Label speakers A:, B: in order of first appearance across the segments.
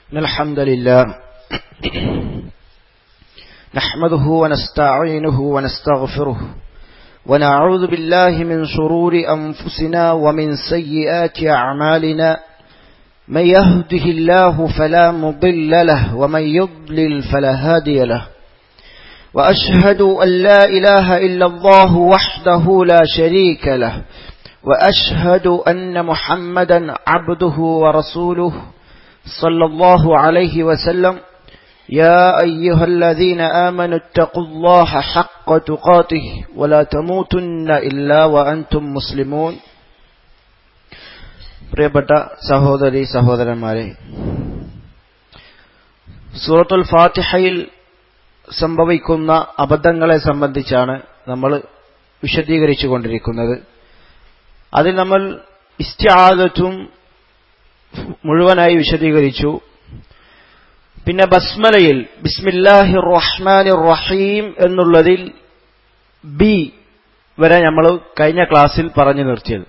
A: إن الحمد لله نحمده ونستعينه ونستغفره ونعوذ بالله من شرور أنفسنا ومن سيئات أعمالنا من يهده الله فلا مضل له ومن يضلل فلا هادي له وأشهد أن لا إله إلا الله وحده لا شريك له وأشهد أن محمدا عبده ورسوله صلى الله عليه وسلم يا أيها الذين آمنوا اتقوا الله حق تقاته ولا تموتن إلا وأنتم مسلمون പ്രിയപ്പെട്ട സഹോദരി സഹോദരന്മാരെ സൂറത്തുൽ ഫാത്തിഹയിൽ സംഭവിക്കുന്ന അബദ്ധങ്ങളെ സംബന്ധിച്ചാണ് നമ്മൾ വിശദീകരിച്ചു കൊണ്ടിരിക്കുന്നത് അതിൽ നമ്മൾ ഇസ്ത്യാദത്തും മുഴുവനായി വിശദീകരിച്ചു പിന്നെ ബസ്മലയിൽ ബിസ്മില്ലാഹി റഹ്മാൻ റഹീം എന്നുള്ളതിൽ ബി വരെ നമ്മൾ കഴിഞ്ഞ ക്ലാസ്സിൽ പറഞ്ഞു നിർത്തിയത്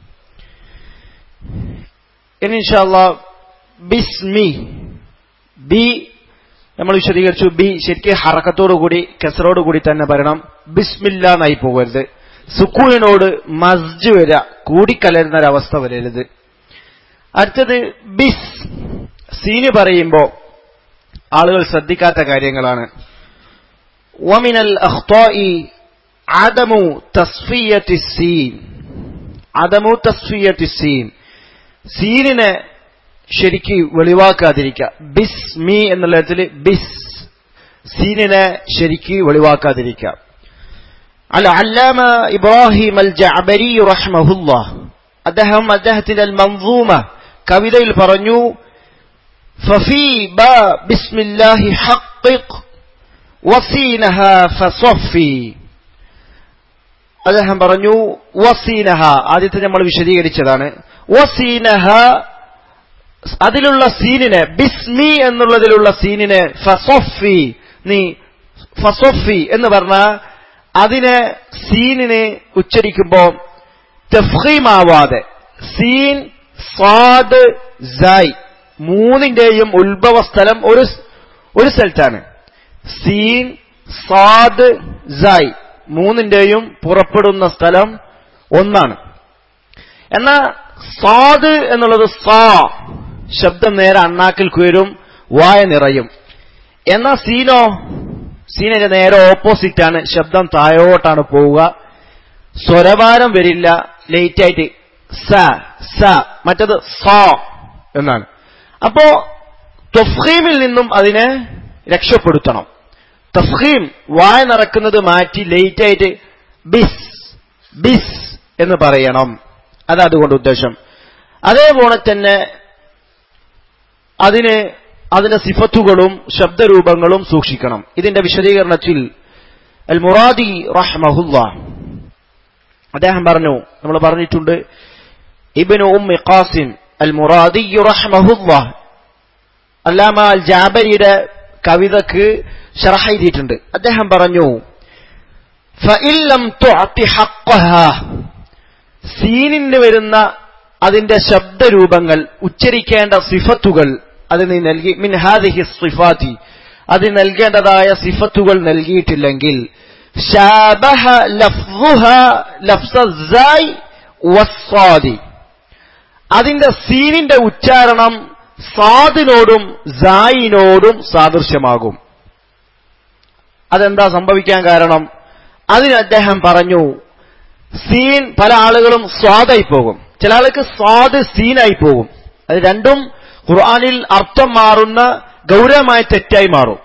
A: ഇനി ഇൻഷാല്ല ബിസ്മി ബി നമ്മൾ വിശദീകരിച്ചു ബി ശരിക്കും ഹറക്കത്തോടുകൂടി കെസറോടുകൂടി തന്നെ പറയണം ബിസ്മില്ല എന്നായി പോകരുത് സുക്കൂനിനോട് മസ്ജ് വരിക കൂടിക്കലരുന്ന ഒരവസ്ഥ വരരുത് അടുത്തത് ബിസ് സീന് പറയുമ്പോ ആളുകൾ ശ്രദ്ധിക്കാത്ത കാര്യങ്ങളാണ് വമിനൽ അഖ്താഇ അദമു തസ്ഫിയത്തി സീൻ അദമു തസ്ഫിയത്തി സീൻ സീനിനെ ശരിക്ക് വെളിവാക്കാതിരിക്കുക ബിസ് മീ എന്നുള്ള ഇടത്തിൽ ബിസ് സീനിനെ ശരിക്ക് വെളിവാക്കാതിരിക്കുക അല്ല അല്ലാമ ഇബ്രാഹിം അൽ ജഅബരി റഹ്മഹുല്ല അദ്ദേഹം അദ്ദേഹത്തിന്റെ അൽ മൻസൂമ കവിതയിൽ പറഞ്ഞു ففي با بسم الله حقق وصينها فصفي അദ്ദേഹം പറഞ്ഞു വസീനഹ ആദ്യത്തെ നമ്മൾ വിശദീകരിച്ചതാണ് വസീനഹ അതിലുള്ള സീനിനെ ബിസ്മി എന്നുള്ളതിലുള്ള സീനിനെ ഫസൊഫി നീ ഫസൊഫി എന്ന് പറഞ്ഞ അതിനെ സീനിനെ ഉച്ചരിക്കുമ്പോ തഫീമാവാതെ സീൻ സാദ് സായ് മൂന്നിന്റെയും ഉത്ഭവ സ്ഥലം ഒരു ഒരു സ്ഥലത്താണ് സീൻ സാദ് സായ് മൂന്നിന്റെയും പുറപ്പെടുന്ന സ്ഥലം ഒന്നാണ് എന്നാ സാദ് എന്നുള്ളത് സാ ശബ്ദം നേരെ അണ്ണാക്കിൽ കുയരും വായ നിറയും എന്നാ സീനോ സീനിന്റെ നേരെ ഓപ്പോസിറ്റ് ആണ് ശബ്ദം താഴോട്ടാണ് പോവുക സ്വരഭാരം വരില്ല ലേറ്റ് ആയിട്ട് സ സ മറ്റത് സ എന്നാണ് അപ്പോ തൊഫീമിൽ നിന്നും അതിനെ രക്ഷപ്പെടുത്തണം തഫീം വായ നിറക്കുന്നത് മാറ്റി ലേറ്റ് ആയിട്ട് ബിസ് ബിസ് എന്ന് പറയണം അത് അതുകൊണ്ട് ഉദ്ദേശം അതേപോലെ തന്നെ അതിന് അതിന്റെ സിഫത്തുകളും ശബ്ദരൂപങ്ങളും സൂക്ഷിക്കണം ഇതിന്റെ വിശദീകരണത്തിൽ അൽ മുറാദി റഹ്മഹുല്ല അദ്ദേഹം പറഞ്ഞു നമ്മൾ പറഞ്ഞിട്ടുണ്ട് ഇബിന് ഉമ്മി ഖാസിം അൽ മുറാദി റഹ്മഹുല്ല അല്ലാമ അൽ ജാബരിയുടെ കവിതക്ക് ഷറഹ എഴുതിയിട്ടുണ്ട് അദ്ദേഹം പറഞ്ഞു ഫഇല്ലം തുഅതി ഹഖ്ഖഹാ സീനിന് വരുന്ന അതിന്റെ ശബ്ദരൂപങ്ങൾ ഉച്ചരിക്കേണ്ട സിഫത്തുകൾ അത് നീ നൽകി മിൻ ഹാദിഹി സിഫാത്തി അത് നൽകേണ്ടതായ സിഫത്തുകൾ നൽകിയിട്ടില്ലെങ്കിൽ ഷാബഹ ലഫ്സുഹ ലഫ്സായ് വസ്സാദി അതിന്റെ സീനിന്റെ ഉച്ചാരണം സാദിനോടും സായിനോടും സാദൃശ്യമാകും അതെന്താ സംഭവിക്കാൻ കാരണം അതിന് അദ്ദേഹം പറഞ്ഞു സീൻ പല ആളുകളും സ്വാദായി പോകും ചില ആൾക്ക് സ്വാദ് സീനായി പോകും അത് രണ്ടും ഖുർആാനിൽ അർത്ഥം മാറുന്ന ഗൗരവമായ തെറ്റായി മാറും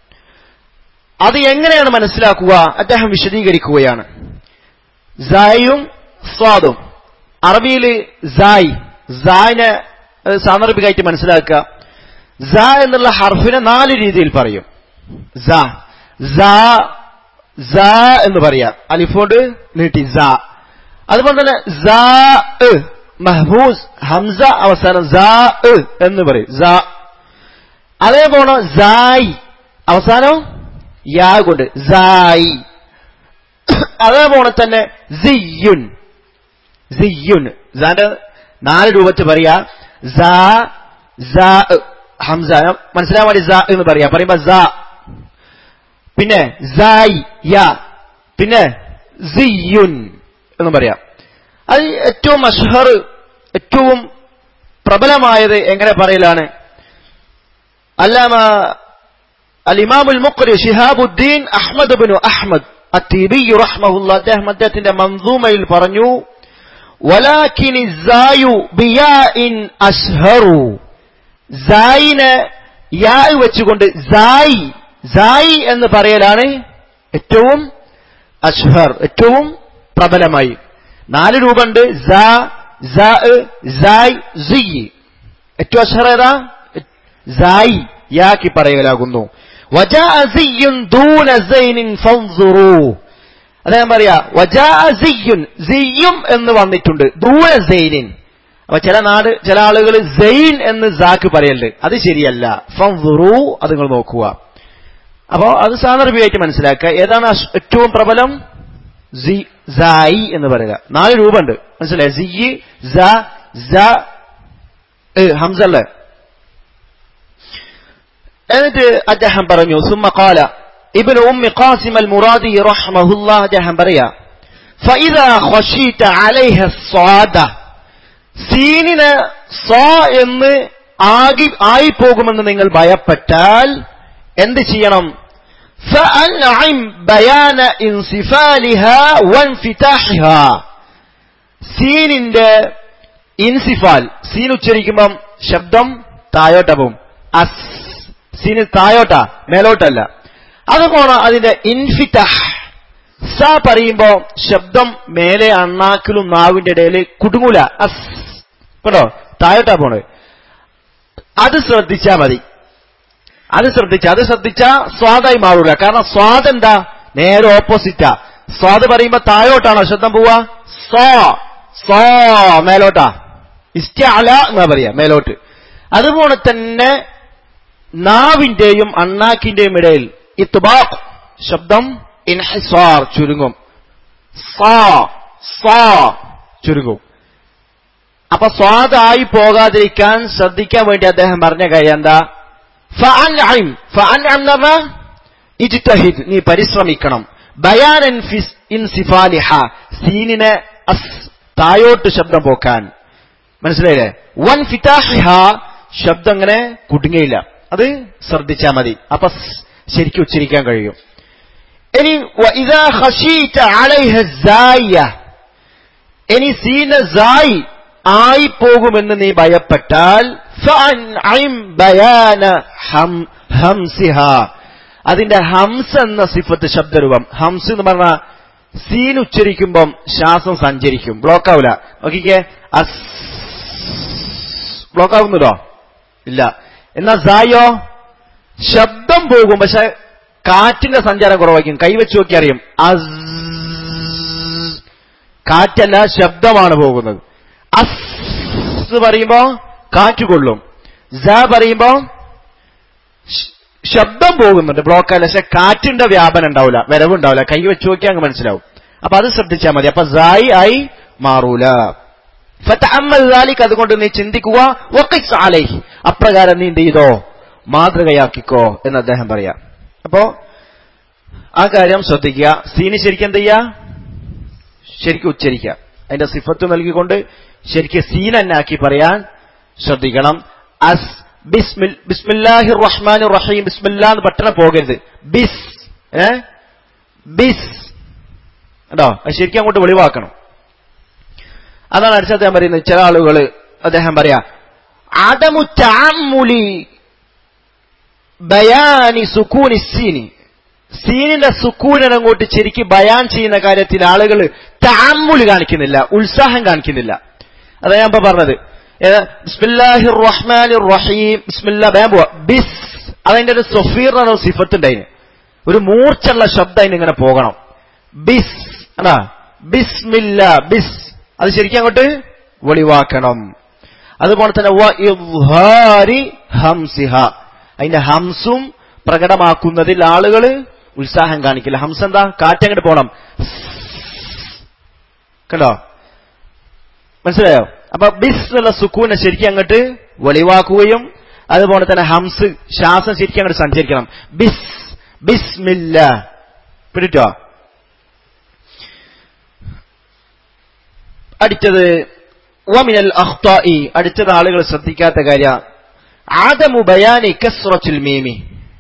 A: അത് എങ്ങനെയാണ് മനസ്സിലാക്കുക അദ്ദേഹം വിശദീകരിക്കുകയാണ് സായും സ്വാദും അറബിയിൽ സായ് സായിനെ സാന്ദർഭികമായിട്ട് മനസ്സിലാക്കുക സ എന്നുള്ള ഹർഫിനെ നാല് രീതിയിൽ പറയും സ സ എന്ന് പറയാം അലിഫോണ്ട് നീട്ടി സ അതുപോലെ തന്നെ സ മഹ്മൂസ് ഹംസ അവസാനം സ എന്ന് പറയും സ അതേപോലെ സായി അവസാനം യാ കൊണ്ട് സായി അതേപോലെ തന്നെ സിയുൻ സിയുൻ സാന്റെ നാല് രൂപത്തിൽ പറയാ സ സ ഹംസ മനസ്സിലാൻ വേണ്ടി സ എന്ന് പറയാ പറയുമ്പോ സ പിന്നെ സായി യ പിന്നെ സിയുൻ എന്ന് പറയാം അത് ഏറ്റവും അഷ്ഹർ ഏറ്റവും പ്രബലമായത് എങ്ങനെ പറയലാണ് അല്ലാമ അലിമാമുൽ മുഖ്രി ഷിഹാബുദ്ദീൻ അഹ്മദ് ബിനു അഹ്മദ് അത്തീബി റഹ്മഹുല്ല അദ്ദേഹം അദ്ദേഹത്തിന്റെ മൻസൂമയിൽ പറഞ്ഞു വലാക്കിൻ സായു ബിയാഇൻ അഷ്ഹറു സായിന് യാ വെച്ചുകൊണ്ട് സായി സായി എന്ന് പറയലാണ് ഏറ്റവും അഷ്ഹർ ഏറ്റവും പ്രബലമായി നാല് രൂപമുണ്ട് സാ സായ് സിയ് ഏറ്റവും അഷ്ഹർ ഏതാ സായി യാക്കി പറയലാകുന്നു അദ്ദേഹം പറയാ സിയ്യും എന്ന് വന്നിട്ടുണ്ട് ദൂന സൈനിൻ അപ്പൊ ചില നാട് ചില ആളുകൾ സൈൻ എന്ന് സാക്ക് പറയലുണ്ട് അത് ശരിയല്ല ഫംസുറു അത് നിങ്ങൾ നോക്കുക അപ്പോ അത് സാന്ദർഭികമായിട്ട് മനസ്സിലാക്കുക ഏതാണ് ഏറ്റവും പ്രബലം സായി എന്ന് പറയുക നാല് രൂപമുണ്ട് മനസ്സിലായി സിയ് ഹംസല്ലേ എന്നിട്ട് അദ്ദേഹം പറഞ്ഞു സുമ്മ കാല ഇബിൻ ഉമ്മി ഖാസിം അൽ മുറാദി റഹ്മഹുല്ലാ അദ്ദേഹം പറയാ فإذا خشيت عليها الصادة സീനിന് സ എന്ന് ആകി ആയിപ്പോകുമെന്ന് നിങ്ങൾ ഭയപ്പെട്ടാൽ എന്ത് ചെയ്യണം فأنعم بيان انصفالها وانفتاحها സീനിന്റെ ഇൻസിഫാൽ സീൻ ഉച്ചരിക്കുമ്പം ശബ്ദം താഴോട്ട പോവും അസ് സീന് താഴോട്ടാ മേലോട്ടല്ല അതുപോലെ അതിന്റെ ഇൻഫിറ്റഹ് സ പറയുമ്പോ ശബ്ദം മേലെ അണ്ണാക്കിലും നാവിന്റെ ഇടയിൽ കുടുങ്ങൂല അസ് കേട്ടോ താഴോട്ടാ പോണ് അത് ശ്രദ്ധിച്ചാ മതി അത് ശ്രദ്ധിച്ച അത് ശ്രദ്ധിച്ചാ സ്വാദായി മാറൂല കാരണം സ്വാദ് എന്താ നേരെ ഓപ്പോസിറ്റാ സ്വാദ് പറയുമ്പോ താഴോട്ടാണോ ശബ്ദം പോവാ സോ സോ മേലോട്ടാ ഇസ്റ്റല എന്നാ പറയാ മേലോട്ട് അതുപോലെ തന്നെ നാവിന്റെയും അണ്ണാക്കിന്റെയും ഇടയിൽ ഇത്ബാഖ് ശബ്ദം ഇൻഹിസാർ ചുരുങ്ങും സാ സാ ചുരുങ്ങും അപ്പൊ സ്വാദായി പോകാതിരിക്കാൻ ശ്രദ്ധിക്കാൻ വേണ്ടി അദ്ദേഹം പറഞ്ഞ കാര്യം എന്താ ഫഅൻഅം ഫഅൻഅം എന്ന് പറഞ്ഞാൽ ഇജ്തഹിദ് നീ പരിശ്രമിക്കണം ബയാനൻ ഫിസ് ഇൻസിഫാലിഹ സീനിനെ അസ് തായോട്ട് ശബ്ദം പോക്കാൻ മനസ്സിലായില്ലേ വൻ ഫിതാഹിഹ ശബ്ദം അങ്ങനെ കുടുങ്ങയില്ല അത് ശ്രദ്ധിച്ചാൽ മതി അപ്പൊ ശരിക്കും ഉച്ചരിക്കാൻ കഴിയും ഇനി ഇതാ ഖശീത അലൈഹ സായ ഇനി സീന സായി ആയി പോകുമെന്ന് നീ ഭയപ്പെട്ടാൽ ഫഅൻഇം ബയാന ഹം ഹംസിഹ അതിന്റെ ഹംസ് എന്ന സിഫത്ത് ശബ്ദരൂപം ഹംസ് എന്ന് പറഞ്ഞാൽ സീൻ ഉച്ചരിക്കുമ്പം ശ്വാസം സഞ്ചരിക്കും ബ്ലോക്ക് ആവില്ല നോക്കിക്കേ അസ് ബ്ലോക്ക് ആവുന്നുണ്ടോ ഇല്ല എന്നാ സായോ ശബ്ദം പോകും പക്ഷെ കാറ്റിന്റെ സഞ്ചാരം കുറവായിരിക്കും കൈവച്ച് നോക്കി അറിയും അസ് കാറ്റല്ല ശബ്ദമാണ് പോകുന്നത് അസ് പറയുമ്പോ കാറ്റ് കൊള്ളും സ പറയുമ്പോ ശബ്ദം പോകുന്നുണ്ട് ബ്ലോക്ക് അല്ല പക്ഷെ കാറ്റിന്റെ വ്യാപനം ഉണ്ടാവില്ല വരവുണ്ടാവില്ല കൈ വെച്ച് നോക്കിയാൽ അങ്ങ് മനസ്സിലാവും അപ്പൊ അത് ശ്രദ്ധിച്ചാൽ മതി അപ്പൊ സായി ആയി മാറൂല ഫതഅമ്മൽ ദാലിക് അതുകൊണ്ട് നീ ചിന്തിക്കുക വഖിസ് അലൈഹി അപ്രകാരം നീ എന്ത് ചെയ്തോ മാതൃകയാക്കിക്കോ എന്ന് അദ്ദേഹം പറയാം അപ്പോ ആ കാര്യം ശ്രദ്ധിക്കുക സീന് ശരിക്കും എന്ത് ചെയ്യുക ശരിക്കും ഉച്ചരിക്കുക അതിന്റെ സിഫത്ത് നൽകിക്കൊണ്ട് ശരിക്കും സീൻ എന്നാക്കി പറയാൻ ശ്രദ്ധിക്കണം അസ് ബിസ്മിൽ ബിസ്മില്ലാഹിർ റഹ്മാൻ റഹീം ബിസ്മില്ലാ എന്ന് പെട്ടെന്ന് പോകരുത് ബിസ് ഏ ബിസ് കേട്ടോ അത് ശരിക്കും അങ്ങോട്ട് വെളിവാക്കണം അതാണ് അടുത്ത അദ്ദേഹം പറയുന്നത് ചില ആളുകൾ അദ്ദേഹം പറയാ അടമു ചാമുലി ബയാനി സുക്കൂനി സീനി സീനിന്റെ സുക്കൂനൻ അങ്ങോട്ട് ശരിക്ക് ബയാൻ ചെയ്യുന്ന കാര്യത്തിൽ ആളുകൾ താമുല് കാണിക്കുന്നില്ല ഉത്സാഹം കാണിക്കുന്നില്ല അതാ ഞാൻ ഇപ്പൊ പറഞ്ഞത് ബിസ്മില്ലാഹിർ റഹ്മാനിർ റഹീം ബിസ്മില്ലാ ബയാൻ പോവാ ബിസ് അതിന്റെ ഒരു സൊഫീർ എന്ന സിഫത്ത് ഉണ്ടായിന് ഒരു മൂർച്ചുള്ള ശബ്ദം അതിന് ഇങ്ങനെ പോകണം ബിസ് അതാ ബിസ്മില്ല ബിസ് അത് ശരിക്കും അങ്ങോട്ട് വെളിവാക്കണം അതുപോലെ തന്നെ വ ഇദ്ഹാരി ഹംസിഹ അതിന്റെ ഹംസും പ്രകടമാക്കുന്നതിൽ ആളുകൾ ഉത്സാഹം കാണിക്കില്ല ഹംസ് എന്താ കാറ്റങ്ങോട്ട് പോണം കണ്ടോ മനസ്സിലായോ അപ്പൊ ബിസ് എന്നുള്ള സുക്കൂനെ ശരിക്കും അങ്ങോട്ട് വെളിവാക്കുകയും അതുപോലെ തന്നെ ഹംസ് ശ്വാസം ശരിക്കും അങ്ങോട്ട് സഞ്ചരിക്കണം ബിസ് ബിസ്മില്ല പിടിട്ടോ അടുത്തത് വമിനൽ അഖ്താഇ അടുത്തത് ആളുകൾ ശ്രദ്ധിക്കാത്ത കാര്യ ആദമു ബയാനി കസ്റത്തുൽ മീമി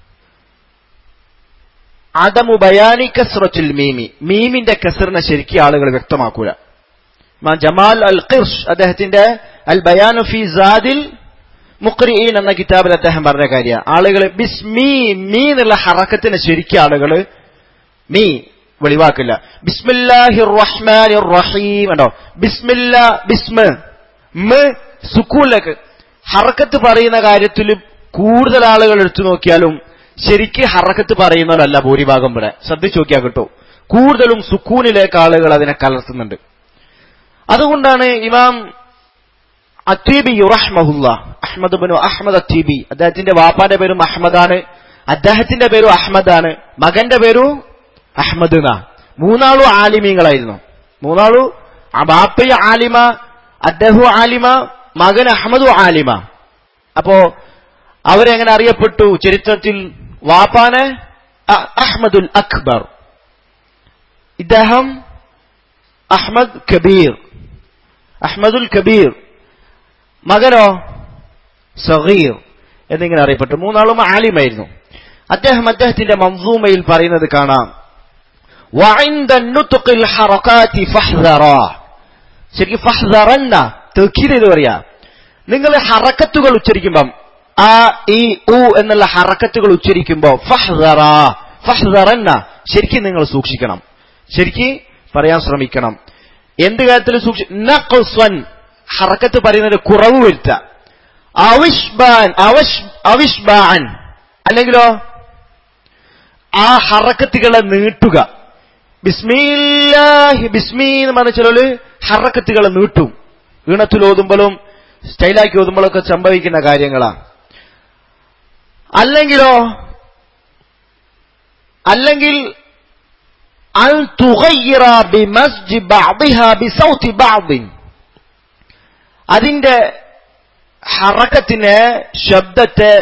A: ആദമു ബയാനി കസ്റത്തുൽ മീമി മീമിന്റെ കസറിനെ ശരിക്കും ആളുകൾ വ്യക്തമാക്കൂല ഇമാം ജമാൽ അൽ ഖിർഷ് അദ്ദേഹത്തിന്റെ അൽ ബയാനു ഫി സാദിൽ മുഖ്രീൻ എന്ന കിതാബിൽ അദ്ദേഹം പറഞ്ഞ കാര്യ ആളുകൾ ബിസ്മി മീ എന്നുള്ള ഹറക്കത്തിന് ശരിക്കും ആളുകൾ മീ വെളിവാക്കില്ല ബിസ്മില്ലാഹിർ റഹ്മാനിർ റഹീം ഉണ്ടോ ബിസ്മില്ല ബിസ്മ മ് സുക്കൂലേക്ക് ഹറക്കത്ത് പറയുന്ന കാര്യത്തിൽ കൂടുതൽ ആളുകൾ എടുത്തു നോക്കിയാലും ശരിക്ക് ഹറക്കത്ത് പറയുന്നവരല്ല ഭൂരിഭാഗം ഇവിടെ ശ്രദ്ധിച്ചു നോക്കിയാൽ കിട്ടും കൂടുതലും സുക്കൂനിലേക്ക് ആളുകൾ അതിനെ കലർത്തുന്നുണ്ട് അതുകൊണ്ടാണ് ഇമാം അത്തീബി യുറഹ്മഹുല്ല അഹ്മദ് ബിനു അഹ്മദ് അത്തീബി അദ്ദേഹത്തിന്റെ വാപ്പാന്റെ പേരും അഹമ്മദാണ് അദ്ദേഹത്തിന്റെ പേരും അഹമ്മദാണ് മകന്റെ പേരും അഹമ്മദ് എന്നാ മൂന്നാളും ആലിമീങ്ങളായിരുന്നു മൂന്നാളും ബാപ്പയും ആലിമ അദ്ദേഹവും ആലിമ മകൻ അഹമ്മദും ആലിമ അപ്പോ അവരെങ്ങനെ അറിയപ്പെട്ടു ചരിത്രത്തിൽ വാപ്പാന് അഹ്മദുൽ അക്ബർ ഇദ്ദേഹം അഹ്മദ് കബീർ അഹ്മദുൽ കബീർ മകനോ സഹീർ എന്നിങ്ങനെ അറിയപ്പെട്ടു മൂന്നാളും ആലിമായിരുന്നു അദ്ദേഹം അദ്ദേഹത്തിന്റെ മൻസൂമയിൽ പറയുന്നത് കാണാം وعند النطق الحركات فاحذرا ശരിക്കും ഫഹ്ദറന്ന തെക്കീത് ഇത് പറയാ നിങ്ങൾ ഹറക്കത്തുകൾ ഉച്ചരിക്കുമ്പം ആ ഈ ഉ എന്നുള്ള ഹറക്കത്തുകൾ ഉച്ചരിക്കുമ്പോ ഫഹ്ദറ ഫഹ്ദറന്ന ശരിക്കും നിങ്ങൾ സൂക്ഷിക്കണം ശരിക്ക് പറയാൻ ശ്രമിക്കണം എന്ത് കാര്യത്തിൽ സൂക്ഷി നഖ്സ്വൻ ഹറക്കത്ത് പറയുന്നത് കുറവ് വരുത്തുക അവിഷ്ബാൻ അവഷ് അവിഷ്ബാൻ അല്ലെങ്കിലോ ആ ഹറക്കത്തുകളെ നീട്ടുക ബിസ്മീല്ലാഹി ബിസ്മീ എന്ന് പറഞ്ഞ ചിലര് ഹറക്കത്തുകളെ നീട്ടും ഈണത്തിൽ ഓതുമ്പോഴും സ്റ്റൈലാക്കി ഓതുമ്പോഴും ഒക്കെ സംഭവിക്കുന്ന കാര്യങ്ങളാണ് അല്ലെങ്കിലോ അല്ലെങ്കിൽ അൻ തുഗയ്യിറ ബിമസ്ജി ബഅദിഹ ബിസൗതി ബഅദിൻ അതിന്റെ ഹറക്കത്തിന് ശബ്ദത്തെ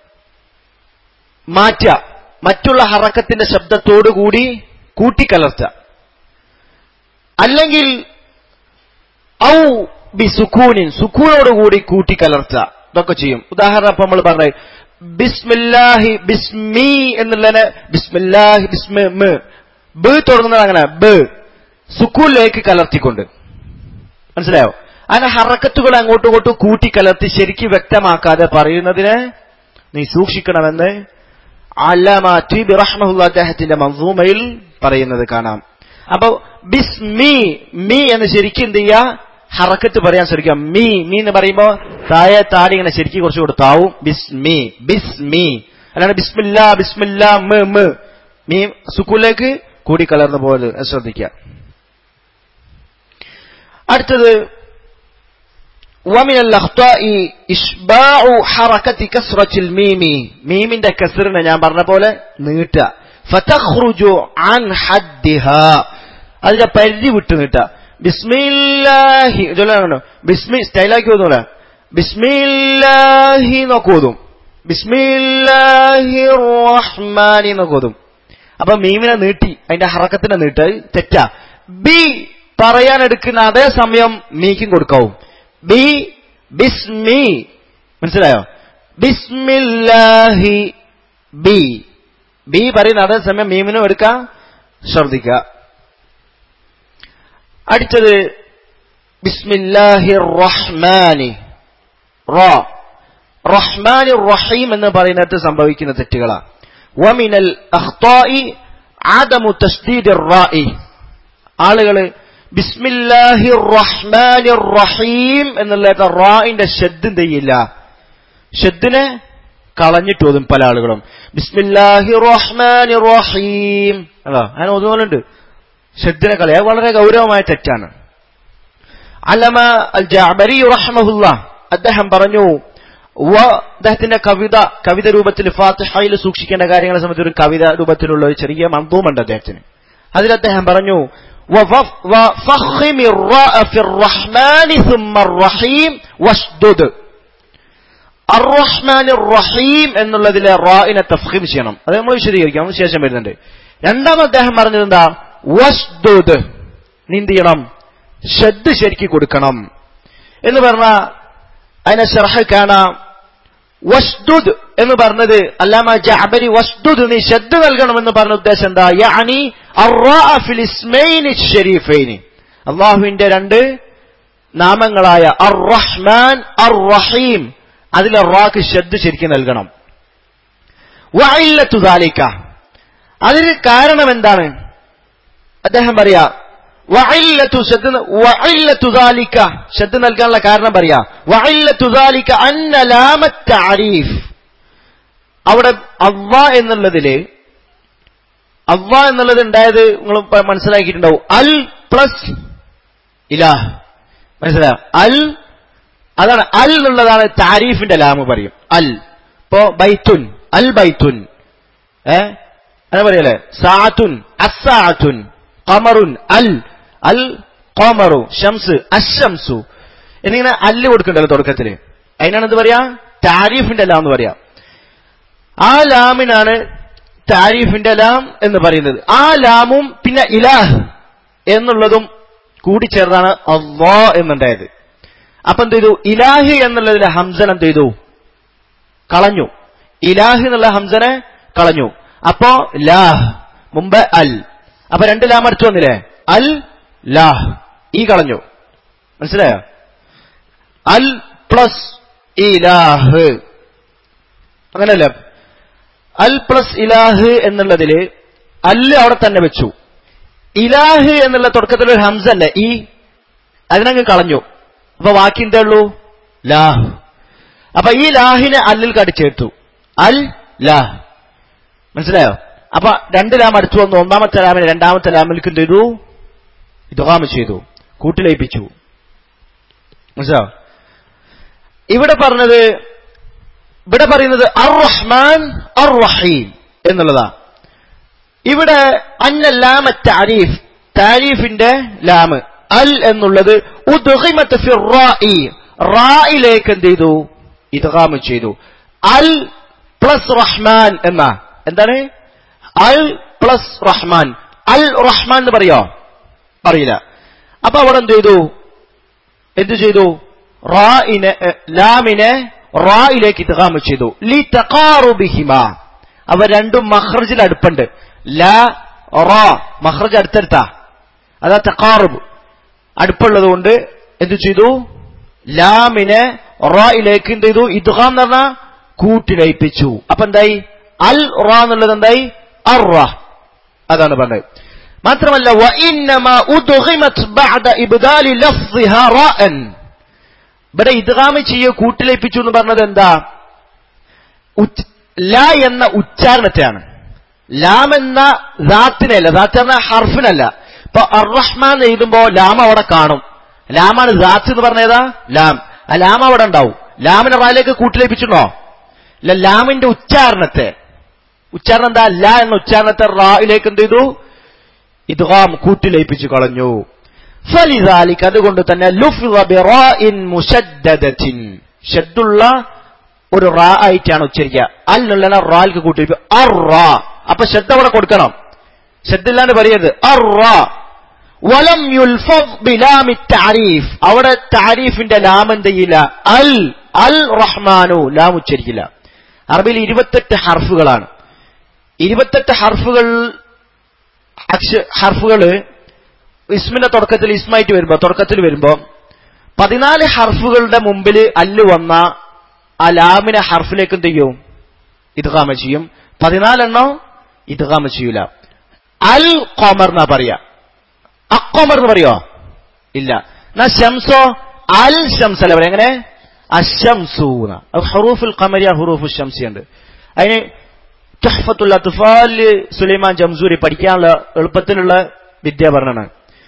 A: മാറ്റുക മറ്റുള്ള ഹറക്കത്തിന്റെ ശബ്ദത്തോടുകൂടി കൂട്ടിക്കലർത്തുക അല്ലെങ്കിൽ ഔ ബി സുക്കൂനിൻ സുക്കൂനോടുകൂടി കൂട്ടിക്കലർത്തുക ഇതൊക്കെ ചെയ്യും ഉദാഹരണം ഇപ്പൊ നമ്മൾ പറഞ്ഞത് ബിസ്മില്ലാഹി ബിസ്മി എന്നുള്ളതിന് ബിസ്മില്ലാഹി ബിസ്മ ബ് തുടങ്ങുന്നത് അങ്ങനെ ബ് സുക്കൂനിലേക്ക് കലർത്തിക്കൊണ്ട് മനസ്സിലായോ അങ്ങനെ ഹറക്കത്തുകൾ അങ്ങോട്ടും ഇങ്ങോട്ടും കൂട്ടിക്കലർത്തി ശരിക്കും വ്യക്തമാക്കാതെ പറയുന്നതിന് നീ സൂക്ഷിക്കണമെന്ന് അല്ലാമ ടീബി റഹ്മഹുല്ല അദ്ദേഹത്തിന്റെ മൻസൂമയിൽ പറയുന്നത് കാണാം അപ്പൊ ബിസ്മി മീ എന്ന് ശരിക്കും എന്ത് ചെയ്യുക ഹറക്കത്ത് പറയാൻ ശ്രമിക്കുക മീ മീ എന്ന് പറയുമ്പോ താഴെ താടി ഇങ്ങനെ ശരിക്കും കുറച്ച് കൊടുത്താവും ബിസ്മി ബിസ്മി അല്ലാണ്ട് ബിസ്മില്ല ബിസ്മില്ല മ് മ് മീ സുക്കൂലേക്ക് കൂടിക്കലർന്നു പോലെ ശ്രദ്ധിക്കുക അടുത്തത് ومن الأخطاء إشباع حركة كسرة الميم മീമിന്റെ കസറിനെ ഞാൻ പറഞ്ഞ പോലെ നീട്ടുക فتخرج عن حدها അതിന്റെ പരിധി വിട്ട് നീട്ടുക ബിസ്മില്ലാഹി ബിസ്മി സ്റ്റൈലാക്കി ഓതുന്നില്ല ബിസ്മില്ലാഹി എന്നൊക്കെ ഓതും ബിസ്മില്ലാഹി റഹ്മാനി എന്നൊക്കെ ഓതും അപ്പൊ മീമിനെ നീട്ടി അതിന്റെ ഹറക്കത്തിനെ നീട്ട് തെറ്റാ ബി പറയാൻ എടുക്കുന്ന അതേ സമയം മീക്കും കൊടുക്കാവും ബി ബിസ്മി മനസ്സിലായോ ബിസ്മില്ലാഹി ബി ബി പറയുന്ന അതേ സമയം മീമിനും എടുക്കാം ശ്രദ്ധിക്കുക അടുത്തത് ബിസ്മില്ലാഹി റഹ്മാനി റോ റഹ്മാനി റഹീം എന്ന് പറയുന്നിടത്ത് സംഭവിക്കുന്ന തെറ്റുകളാണ് വമിനൽ അഖ്തായി ആദമു തസ്ദീദ് റായി ആളുകള് ബിസ്മില്ലാഹി റഹ്മാനി റഹീം എന്നുള്ള റായിന്റെ ഷെഡ് എന്ത് ചെയ്യില്ല ഷെഡിനെ കളഞ്ഞിട്ട് ഓതും പല ആളുകളും ബിസ്മില്ലാഹി റഹ്മാനി റഹീം അതാ അങ്ങനെ ഓതുന്നുണ്ട് ഷെഡിനെ കളയ വളരെ ഗൗരവമായ തെറ്റാണ് അലമ അൽ ജാബരി റഹ്മഹുല്ല അദ്ദേഹം പറഞ്ഞു അദ്ദേഹത്തിന്റെ കവിത കവിത രൂപത്തിൽ ഫാത്തിഹയിൽ സൂക്ഷിക്കേണ്ട കാര്യങ്ങളെ സംബന്ധിച്ച് ഒരു കവിത രൂപത്തിലുള്ള ഒരു ചെറിയ മന്ദൂമുണ്ട് അദ്ദേഹത്തിന് അതിൽ അദ്ദേഹം പറഞ്ഞു وفخم الراء في الرحمن ثم الرحيم واشدد അർറഹ്മാൻ റഹീം എന്നുള്ളതിലെ റായിനെ തഫ്ഹീം ചെയ്യണം അത് നമ്മൾ വിശദീകരിക്കാം അതിന് ശേഷം വരുന്നുണ്ട് രണ്ടാമത് അദ്ദേഹം പറഞ്ഞത് എന്താ വസ്ദുദ് നീ എന്ത് ചെയ്യണം ശ്രദ്ധ ശരിക്ക് കൊടുക്കണം എന്ന് പറഞ്ഞ അതിനെ ഷർഹ് കാണാം വസ്ദുദ് എന്ന് പറഞ്ഞത് അല്ലാമ ജഅബരി വസ്ദുദ് നീ ശ്രദ്ധ നൽകണമെന്ന് പറഞ്ഞ ഉദ്ദേശം എന്താ യാനി അർറാഅ ഫിൽ ഇസ്മൈനി ഷരീഫൈനി അള്ളാഹുവിന്റെ രണ്ട് നാമങ്ങളായ അർ റഹ്മാൻ അർ റഹീം അതിൽ റാക്ക് ശ്രദ്ധ ശരിക്കും നൽകണം വഇല്ലത്തു ദാലിക അതിന് കാരണം എന്താണ് അദ്ദേഹം പറയാ വഇല്ലത്തു ശ്രദ്ധ വഇല്ലത്തു ദാലിക ശ്രദ്ധ നൽകാനുള്ള കാരണം പറയാ വഇല്ലത്തു ദാലിക അന്ന ലാമ തഅരീഫ് അവിടെ അവ്വ എന്നുള്ളതില് അവ്വ എന്നുള്ളത് ഉണ്ടായത് നിങ്ങൾ മനസ്സിലാക്കിയിട്ടുണ്ടാവും അൽ പ്ലസ് ഇലാഹ് മനസ്സിലായോ അൽ അതാണ് അൽ എന്നുള്ളതാണ് താരീഫിന്റെ ലാമ് പറയും അൽ ഇപ്പോ ബൈത്തുൻ അൽ ബൈത്തുൻ ഏ അങ്ങനെ പറയല്ലേ സാത്തുൻ അസാത്തുൻ കമറുൻ അൽ അൽ കോമറു ഷംസ് അശംസു എന്നിങ്ങനെ അല്ല് കൊടുക്കണ്ടല്ലോ തുടക്കത്തില് അതിനാണ് എന്ത് പറയാ താരീഫിന്റെ ലാം എന്ന് പറയാം ആ ലാമിനാണ് താരീഫിന്റെ ലാം എന്ന് പറയുന്നത് ആ ലാമും പിന്നെ ഇലാഹ് എന്നുള്ളതും കൂടിച്ചേർന്നാണ് അള്ളാ എന്നുണ്ടായത് അപ്പൊ എന്ത് ചെയ്തു ഇലാഹി എന്നുള്ളതിലെ ഹംസൻ എന്ത് ചെയ്തു കളഞ്ഞു ഇലാഹി എന്നുള്ള ഹംസനെ കളഞ്ഞു അപ്പോ ലാഹ് മുമ്പ് അൽ അപ്പൊ രണ്ട് ലാം അടുത്ത് വന്നില്ലേ അൽ ലാഹ് ഈ കളഞ്ഞു മനസ്സിലായോ അൽ പ്ലസ് ഇലാഹ് അങ്ങനല്ലേ അൽ പ്ലസ് ഇലാഹ് എന്നുള്ളതില് അല്ല് അവിടെ തന്നെ വെച്ചു ഇലാഹ് എന്നുള്ള തുടക്കത്തിൽ ഒരു ഹംസ അല്ലേ ഈ അതിനങ്ങ് കളഞ്ഞു അപ്പൊ ബാക്കി എന്തേ ഉള്ളൂ ലാഹ് അപ്പൊ ഈ ലാഹിനെ അല്ലിൽ കടിച്ചേർത്തു അൽ ലാഹ് മനസ്സിലായോ അപ്പൊ രണ്ട് ലാം അടുത്തു വന്നു ഒന്നാമത്തെ ലാമിനെ രണ്ടാമത്തെ ലാമിലേക്ക് എന്ത് ചെയ്തു ഇതുഹാമ ചെയ്തു കൂട്ടിലയിപ്പിച്ചു മനസ്സിലായോ ഇവിടെ പറഞ്ഞത് ഇവിടെ പറയുന്നത് അർ റഹ്മാൻ അർ റഹീം എന്നുള്ളതാ ഇവിടെ അന്ന ലാമ താരീഫ് താരീഫിന്റെ ലാമ് അൽ എന്നുള്ളത് ഉദ്ഹിമത്ത് ഫി റാഇ റായിലേക്ക് എന്ത് ചെയ്തു ഇദ്ഗാമ് ചെയ്തു അൽ പ്ലസ് റഹ്മാൻ എന്ന എന്താണ് അൽ പ്ലസ് റഹ്മാൻ അൽ റഹ്മാൻ എന്ന് പറയോ പറയില്ല അപ്പൊ അവിടെ എന്ത് ചെയ്തു എന്ത് ചെയ്തു റായിനെ എ, ലാമിനെ റായിലേക്ക് ഇദ്ഗാമ് ചെയ്തു ലി തഖാറുബിഹിമ അവ രണ്ടും മഖ്റജിൽ അടുപ്പുണ്ട് ലാ റാ മഖ്റജ് അടുത്തടുത്താ അതാ തഖാറുബ് അടുപ്പുള്ളത് കൊണ്ട് എന്ത് ചെയ്തു ലാമിനെ റായിലേക്ക് എന്ത് ചെയ്തു ഇദ്ഗാം എന്ന് പറഞ്ഞാൽ കൂട്ടിലയിപ്പിച്ചു അപ്പൊ എന്തായി അൽ റാ എന്നുള്ളത് എന്തായി അർ റാ അതാണ് പറഞ്ഞത് മാത്രമല്ല وإنما أدغمت بعد إبدال لفظها راء ഇവിടെ ഇദ്ഗാമ് ചെയ്യ കൂട്ടിലേപ്പിച്ചു എന്ന് പറഞ്ഞത് എന്താ ഉച്ച്- ല എന്ന ഉച്ചാരണത്തെയാണ് ലാം എന്ന ദാത്തിനല്ല ദാത്ത് എന്ന ഹർഫിനല്ല ഇപ്പൊ അർറഹ്മാൻ എന്ന് എഴുതുമ്പോ ലാം അവിടെ കാണും ലാമാണ് ദാത്ത് എന്ന് പറഞ്ഞേതാ ലാം ആ ലാം അവിടെ ഉണ്ടാവും ലാമിനെ റായിലേക്ക് കൂട്ടിലേപ്പിച്ചിട്ടുണ്ടോ ഇല്ല ലാമിന്റെ ഉച്ചാരണത്തെ ഉച്ചാരണം എന്താ ല എന്ന ഉച്ചാരണത്തെ റായിലേക്ക് എന്ത് ചെയ്തു ഇദ്ഗാം കൂട്ടിലയിപ്പിച്ചു കളഞ്ഞു ഫലിദാലിക് അതുകൊണ്ട് തന്നെ ലുഫിള ബിറാഇൻ മുശദ്ദദത്തിൻ ഷദ്ദുള്ള ഒരു റാ ആയിട്ടാണ് ഉച്ചരിക്കുക അൽ എന്നുള്ള റാൽക്ക് കൂട്ടി അർ റാ അപ്പൊ ശ്രദ്ധ അവിടെ കൊടുക്കണം ശ്രദ്ധ ഇല്ലാണ്ട് പറയരുത് അർ റാ വലം യുൽഫദ് ബിലാമി താരീഫ് അവിടെ താരീഫിന്റെ ലാം എന്ത് ചെയ്യില്ല അൽ അൽ റഹ്മാനു ലാം ഉച്ചരിക്കില്ല അറബിയിൽ ഇരുപത്തെട്ട് ഹർഫുകളാണ് ഇരുപത്തെട്ട് ഹർഫുകൾ അക്ഷ ഹർഫുകള് ഇസ്മിന്റെ തുടക്കത്തിൽ ഇസ്മായിട്ട് വരുമ്പോ തുടക്കത്തിൽ വരുമ്പോ പതിനാല് ഹർഫുകളുടെ മുമ്പിൽ അല്ല് വന്ന ആ ലാമിനെ ഹർഫിലേക്ക് എന്ത് ചെയ്യും ഇദ്ഗാമ ചെയ്യും പതിനാലെണ്ണോ ഇദ്ഗാമ ചെയ്യൂല അൽ കോമർ എന്നാ പറയാ അക്കോമർ എന്ന് പറയോ ഇല്ല എന്നാ ഷംസോ അൽ ഷംസ് അല്ല പറയാ എങ്ങനെ അശംസു ഹറൂഫുൽ ഖമരിയ ഹുറൂഫു ഷംസി ഉണ്ട് അതിന് തുഹ്ഫത്തുൽ അത്ഫാൽ സുലൈമാൻ ജംസൂരി പഠിക്കാനുള്ള എളുപ്പത്തിലുള്ള വിദ്യ പറഞ്ഞാണ്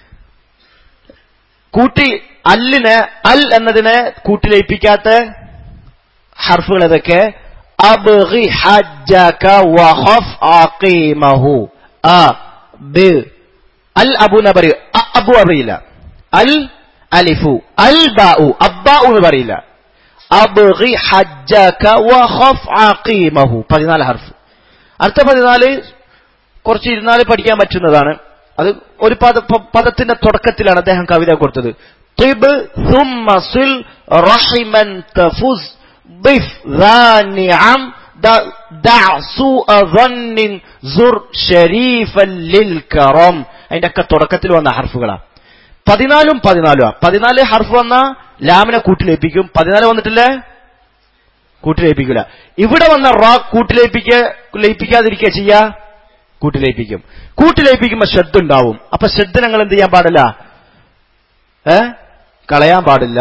A: കൂട്ടി അല്ലിനെ അൽ എന്നതിനെ കൂട്ടിലയിപ്പിക്കാത്ത ഹർഫുകൾ ഏതൊക്കെ അബ്ഗി ഹജ്ജക വഖഫ് ആഖീമഹു അ ബ് അൽ അബു എന്ന് പറയൂ അ അബു അറിയില്ല അൽ അലിഫു അൽ ബാഉ അബ്ബാഉ എന്ന് പറയില്ല അബ്ഗി ഹജ്ജക വഖഫ് അഖീമഹു പതിനാല് ഹർഫ് അടുത്ത പതിനാല് കുറച്ച് ഇരുന്നാല് പഠിക്കാൻ പറ്റുന്നതാണ് അത് ഒരു പദ പ- പദത്തിന്റെ തുടക്കത്തിലാണ് അദ്ദേഹം കവിത കൊടുത്തത് طب ثم صل رحما تفز ضف ذا نعم دع- دع سوء ظن زر شريفا للكرم അതിന്റെ ഒക്കെ തുടക്കത്തിൽ വന്ന ഹർഫുകളാ പതിനാലും പതിനാലും പതിനാല് ഹർഫ് വന്ന ലാമിനെ കൂട്ടിലേപ്പിക്കും പതിനാല് വന്നിട്ടില്ലേ കൂട്ടിലേപ്പിക്കില്ല ഇവിടെ വന്ന റാ കൂട്ടിലേപ്പിക്ക ലയിപ്പിക്കാതിരിക്കുക ചെയ്യാ കൂട്ടിലേപ്പിക്കും കൂട്ടിലേപ്പിക്കുമ്പോ ശ്രദ്ധ ഉണ്ടാവും അപ്പൊ ശ്രദ്ധ ഞങ്ങൾ എന്ത് ചെയ്യാൻ പാടില്ല ഏ കളയാൻ പാടില്ല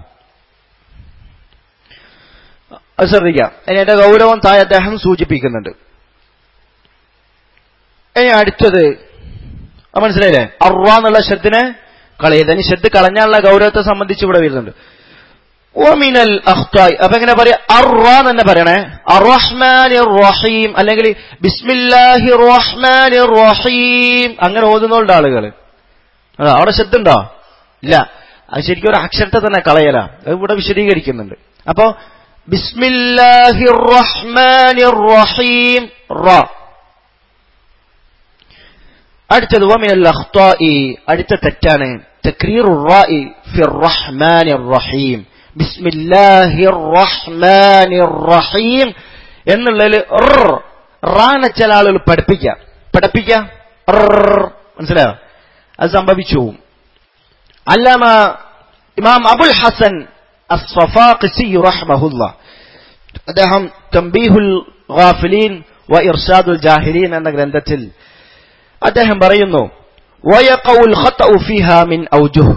A: അത് ശ്രദ്ധിക്കാം ഇനി എന്റെ ഗൗരവം താഴെ അദ്ദേഹം സൂചിപ്പിക്കുന്നുണ്ട് ഇനി അടുത്തത് അത് മനസ്സിലായില്ലേ അറുവ എന്നുള്ള ശ്രദ്ധിനെ കളയത് ഇനി ശ്രദ്ധ കളഞ്ഞാലുള്ള ഗൗരവത്തെ സംബന്ധിച്ച് ഇവിടെ വരുന്നുണ്ട് ഒമിനൽ അഖ്തായ് അപ്പൊ എങ്ങനെ പറയാ അറ തന്നെ പറയണേ അറഹ്മാൻ റഹീം അല്ലെങ്കിൽ ബിസ്മില്ലാഹി റഹ്മാൻ റഹീം അങ്ങനെ ഓതുന്നുണ്ട് ആളുകൾ അതാ അവിടെ ശ്രദ്ധ ഉണ്ടോ ഇല്ല അത് ശരിക്കും ഒരു അക്ഷരത്തെ തന്നെ കളയല അത് ഇവിടെ വിശദീകരിക്കുന്നുണ്ട് അപ്പോ ബിസ്മില്ലാഹി റഹ്മാൻ റഹീം റ അടുത്തത് വമിനൽ അഖ്താഇ അടുത്ത തെറ്റാണ് തക്രീർ റാഇ ഫി റഹ്മാൻ റഹീം ബിസ്മില്ലാഹി റഹ്മാൻ റഹീം എന്നുള്ളതിൽ റാന ചില ആളുകൾ പഠിപ്പിക്കാം പഠിപ്പിക്കാം മനസ്സിലായോ അത് സംഭവിച്ചു പോവും അല്ലാമ ഇമാം അബുൽ ഹസൻ അസ്ഫാഖിസി റഹ്മഹുല്ല അദ്ദേഹം തംബീഹുൽ ഗാഫിലീൻ വ ഇർഷാദുൽ ജാഹിലീൻ എന്ന ഗ്രന്ഥത്തിൽ അദ്ദേഹം പറയുന്നു വയഖഉൽ ഖത്ഉ ഫീഹാ മിൻ ഔജുഹ്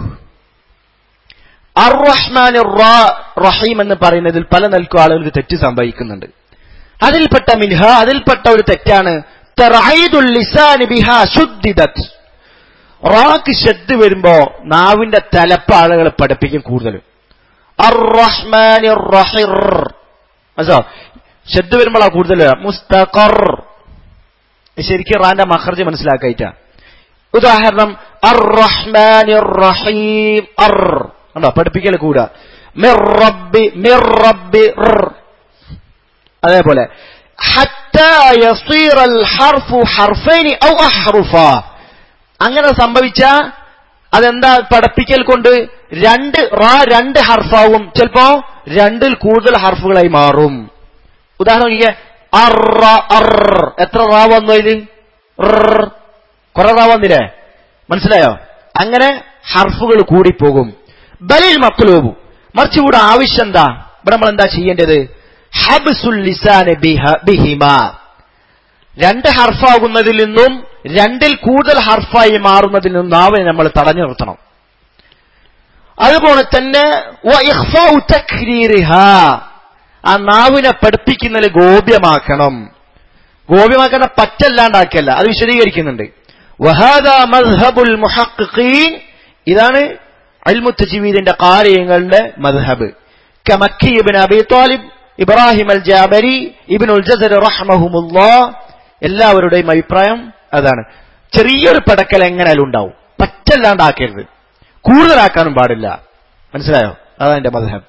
A: അർ-റഹ്മാൻ റഹീം എന്ന് പറയുന്നതിൽ പല നിൽക്കും ആളുകൾക്ക് തെറ്റ് സംഭവിക്കുന്നുണ്ട് അതിൽപ്പെട്ട മിൻഹ അതിൽപ്പെട്ട ഒരു തെറ്റാണ് തറഈദുൽ ലിസാനി ബിഹാ ശുദ്ദിദത് റാക്ക് ശബ്ദ് വരുമ്പോ നാവിന്റെ തലപ്പ് ആളുകളെ പഠിപ്പിക്കും കൂടുതലും അർ-റഹ്മാൻ റഹീർ അസോ ശബ്ദ് വരുമ്പോഴാ കൂടുതൽ മുസ്തഖർ ശരിക്കും റാന്റെ മഹർജ് മനസ്സിലാക്കായിട്ടാ ഉദാഹരണം അർ റഹ്മാൻ റഹീം അർ കണ്ടോ പഠിപ്പിക്കൽ കൂടാ മിർ റബ്ബി മിർ റബ്ബി ർ. അതേപോലെ حتى يصير الحرف حرفين او احرفا അങ്ങനെ സംഭവിച്ച അതെന്താ പഠിപ്പിക്കൽ കൊണ്ട് രണ്ട് റാ രണ്ട് ഹർഫാവും ചിലപ്പോ രണ്ടിൽ കൂടുതൽ ഹർഫുകളായി മാറും ഉദാഹരണം നോക്കിക്കേ അറ അർ എത്ര റാ വന്നു അതില് ർ. കുറെ റാ വന്നില്ലേ മനസ്സിലായോ അങ്ങനെ ഹർഫുകൾ കൂടിപ്പോകും ബലിൽ മക്ലൂബു മറിച്ച് ഇവിടെ ആവശ്യം എന്താ ഇവിടെ നമ്മൾ എന്താ ചെയ്യേണ്ടത് ഹബ്സുൽ ലിസാന് ബിഹ- ബിഹിമ രണ്ട് ഹർഫാകുന്നതിൽ നിന്നും രണ്ടിൽ കൂടുതൽ ഹർഫായി മാറുന്നതിൽ നിന്നും നാവിനെ നമ്മൾ തടഞ്ഞു നിർത്തണം അതുപോലെ തന്നെ വ ഇഖ്ഫാഉ തക്രീരിഹാ. ആ നാവിനെ പഠിപ്പിക്കുന്നതിൽ ഗോപ്യമാക്കണം ഗോപ്യമാക്കുന്ന പറ്റല്ലാണ്ടാക്കിയല്ല അത് വിശദീകരിക്കുന്നുണ്ട് വഹാദ മദ്ഹബുൽ മുഹഖിഖീൻ ഇതാണ് അൽമുത്തജീവീദിന്റെ കാര്യങ്ങളുടെ മദ്ഹബ് കമക്കി ഇബ്ൻ അബി താലിബ് ഇബ്രാഹിം അൽ ജാബരി ഇബ്ൻ ഉൽ ജസർ റഹ്മഹുമുല്ലാ എല്ലാവരുടെയും അഭിപ്രായം അതാണ് ചെറിയൊരു പടക്കൽ എങ്ങനെയാലും ഉണ്ടാവും പറ്റല്ലാണ്ടാക്കരുത് കൂടുതലാക്കാനും പാടില്ല മനസ്സിലായോ അതാണ് എന്റെ മദ്ഹബ്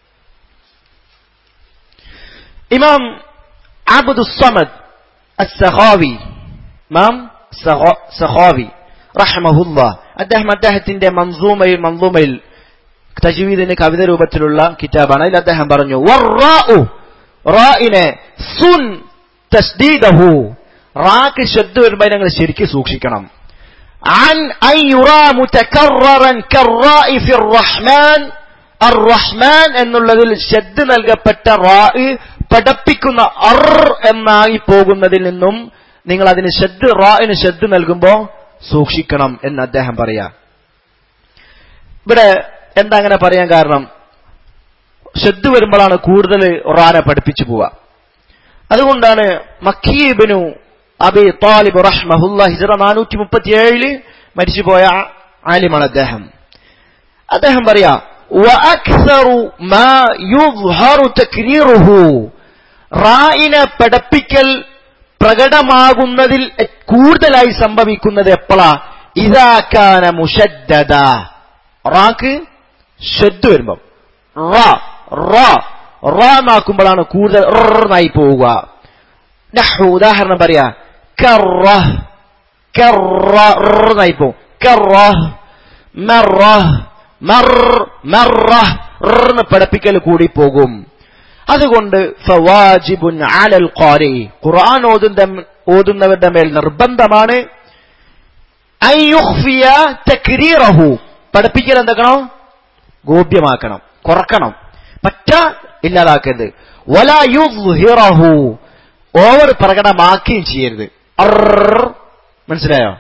A: ഇമാം അബ്ദു സമദ് അസ്സഖാവി ഇമാം സഖ- സഖാവി റഹ്മഹുല്ല അദ്ദേഹം അദ്ദേഹത്തിന്റെ മൻസൂമയിൽ മൻസൂമയിൽ തജ്വീദിന് കവിത രൂപത്തിലുള്ള കിതാബാണ് അതിൽ അദ്ദേഹം പറഞ്ഞു വറാഉ റാഇനെ സുൻ തസ്ദീദഹു റാക്ക് ശബ്ദ വരുമ്പോൾ ഞങ്ങൾ ശരിക്കും സൂക്ഷിക്കണം عن أن يرى متكررا كالراء في الرحمن الرحمن എന്നുള്ളതിൽ ശ്രദ്ധ നൽകപ്പെട്ട റാ പഠിപ്പിക്കുന്ന അർ എന്നായി പോകുന്നതിൽ നിന്നും നിങ്ങൾ അതിന് ശ്രദ്ധ റാഇന് ശ്രദ്ധ നൽകുമ്പോൾ സൂക്ഷിക്കണം എന്ന് അദ്ദേഹം പറയാ ഇവിടെ എന്താ അങ്ങനെ പറയാൻ കാരണം ശ്രദ്ധ വരുമ്പോഴാണ് കൂടുതൽ റാനെ പഠിപ്പിച്ചു പോവുക അതുകൊണ്ടാണ് മക്കീബിനു അബി താലിബ് റഹ്മഹുല്ല ഹിജറ നാനൂറ്റി മുപ്പത്തിയേഴില് മരിച്ചുപോയ ആലിമാണ് അദ്ദേഹം അദ്ദേഹം പറയാ وأكثر ما يظهر تكريره റായിനെ പഠിപ്പിക്കൽ പ്രകടമാകുന്നതിൽ കൂടുതലായി സംഭവിക്കുന്നത് എപ്പോഴാ ഇതാക്കാന മുഷദ്ദദ റാക്ക് ഷദ് വരുമ്പം റ റ റാമാക്കുമ്പോഴാണ് കൂടുതൽ റന്നായി പോവുക നഹു ഉദാഹരണം പറയാ കറഹ് കറന്നായി പോവും കറഹ് മറഹ് മർ മറഹ് റന്ന് പഠിപ്പിക്കൽ കൂടി പോകും അതുകൊണ്ട് ഫവാജിബുൻ അലൽ ഖാരി ഖുർആൻ ഓതുന്ന ഓതുന്നവരുടെ മേൽ നിർബന്ധമാണ് അൻ യുഖ്ഫിയ തക്രീറഹു പഠിപ്പിക്കൽ എന്താക്കണം ഗോപ്യമാക്കണം കുറക്കണം പറ്റ ഇല്ലാതാക്കരുത് വല യുദ്ഹിറഹു ഓവർ പ്രകടമാക്കുകയും ചെയ്യരുത് അർ മനസ്സിലായോ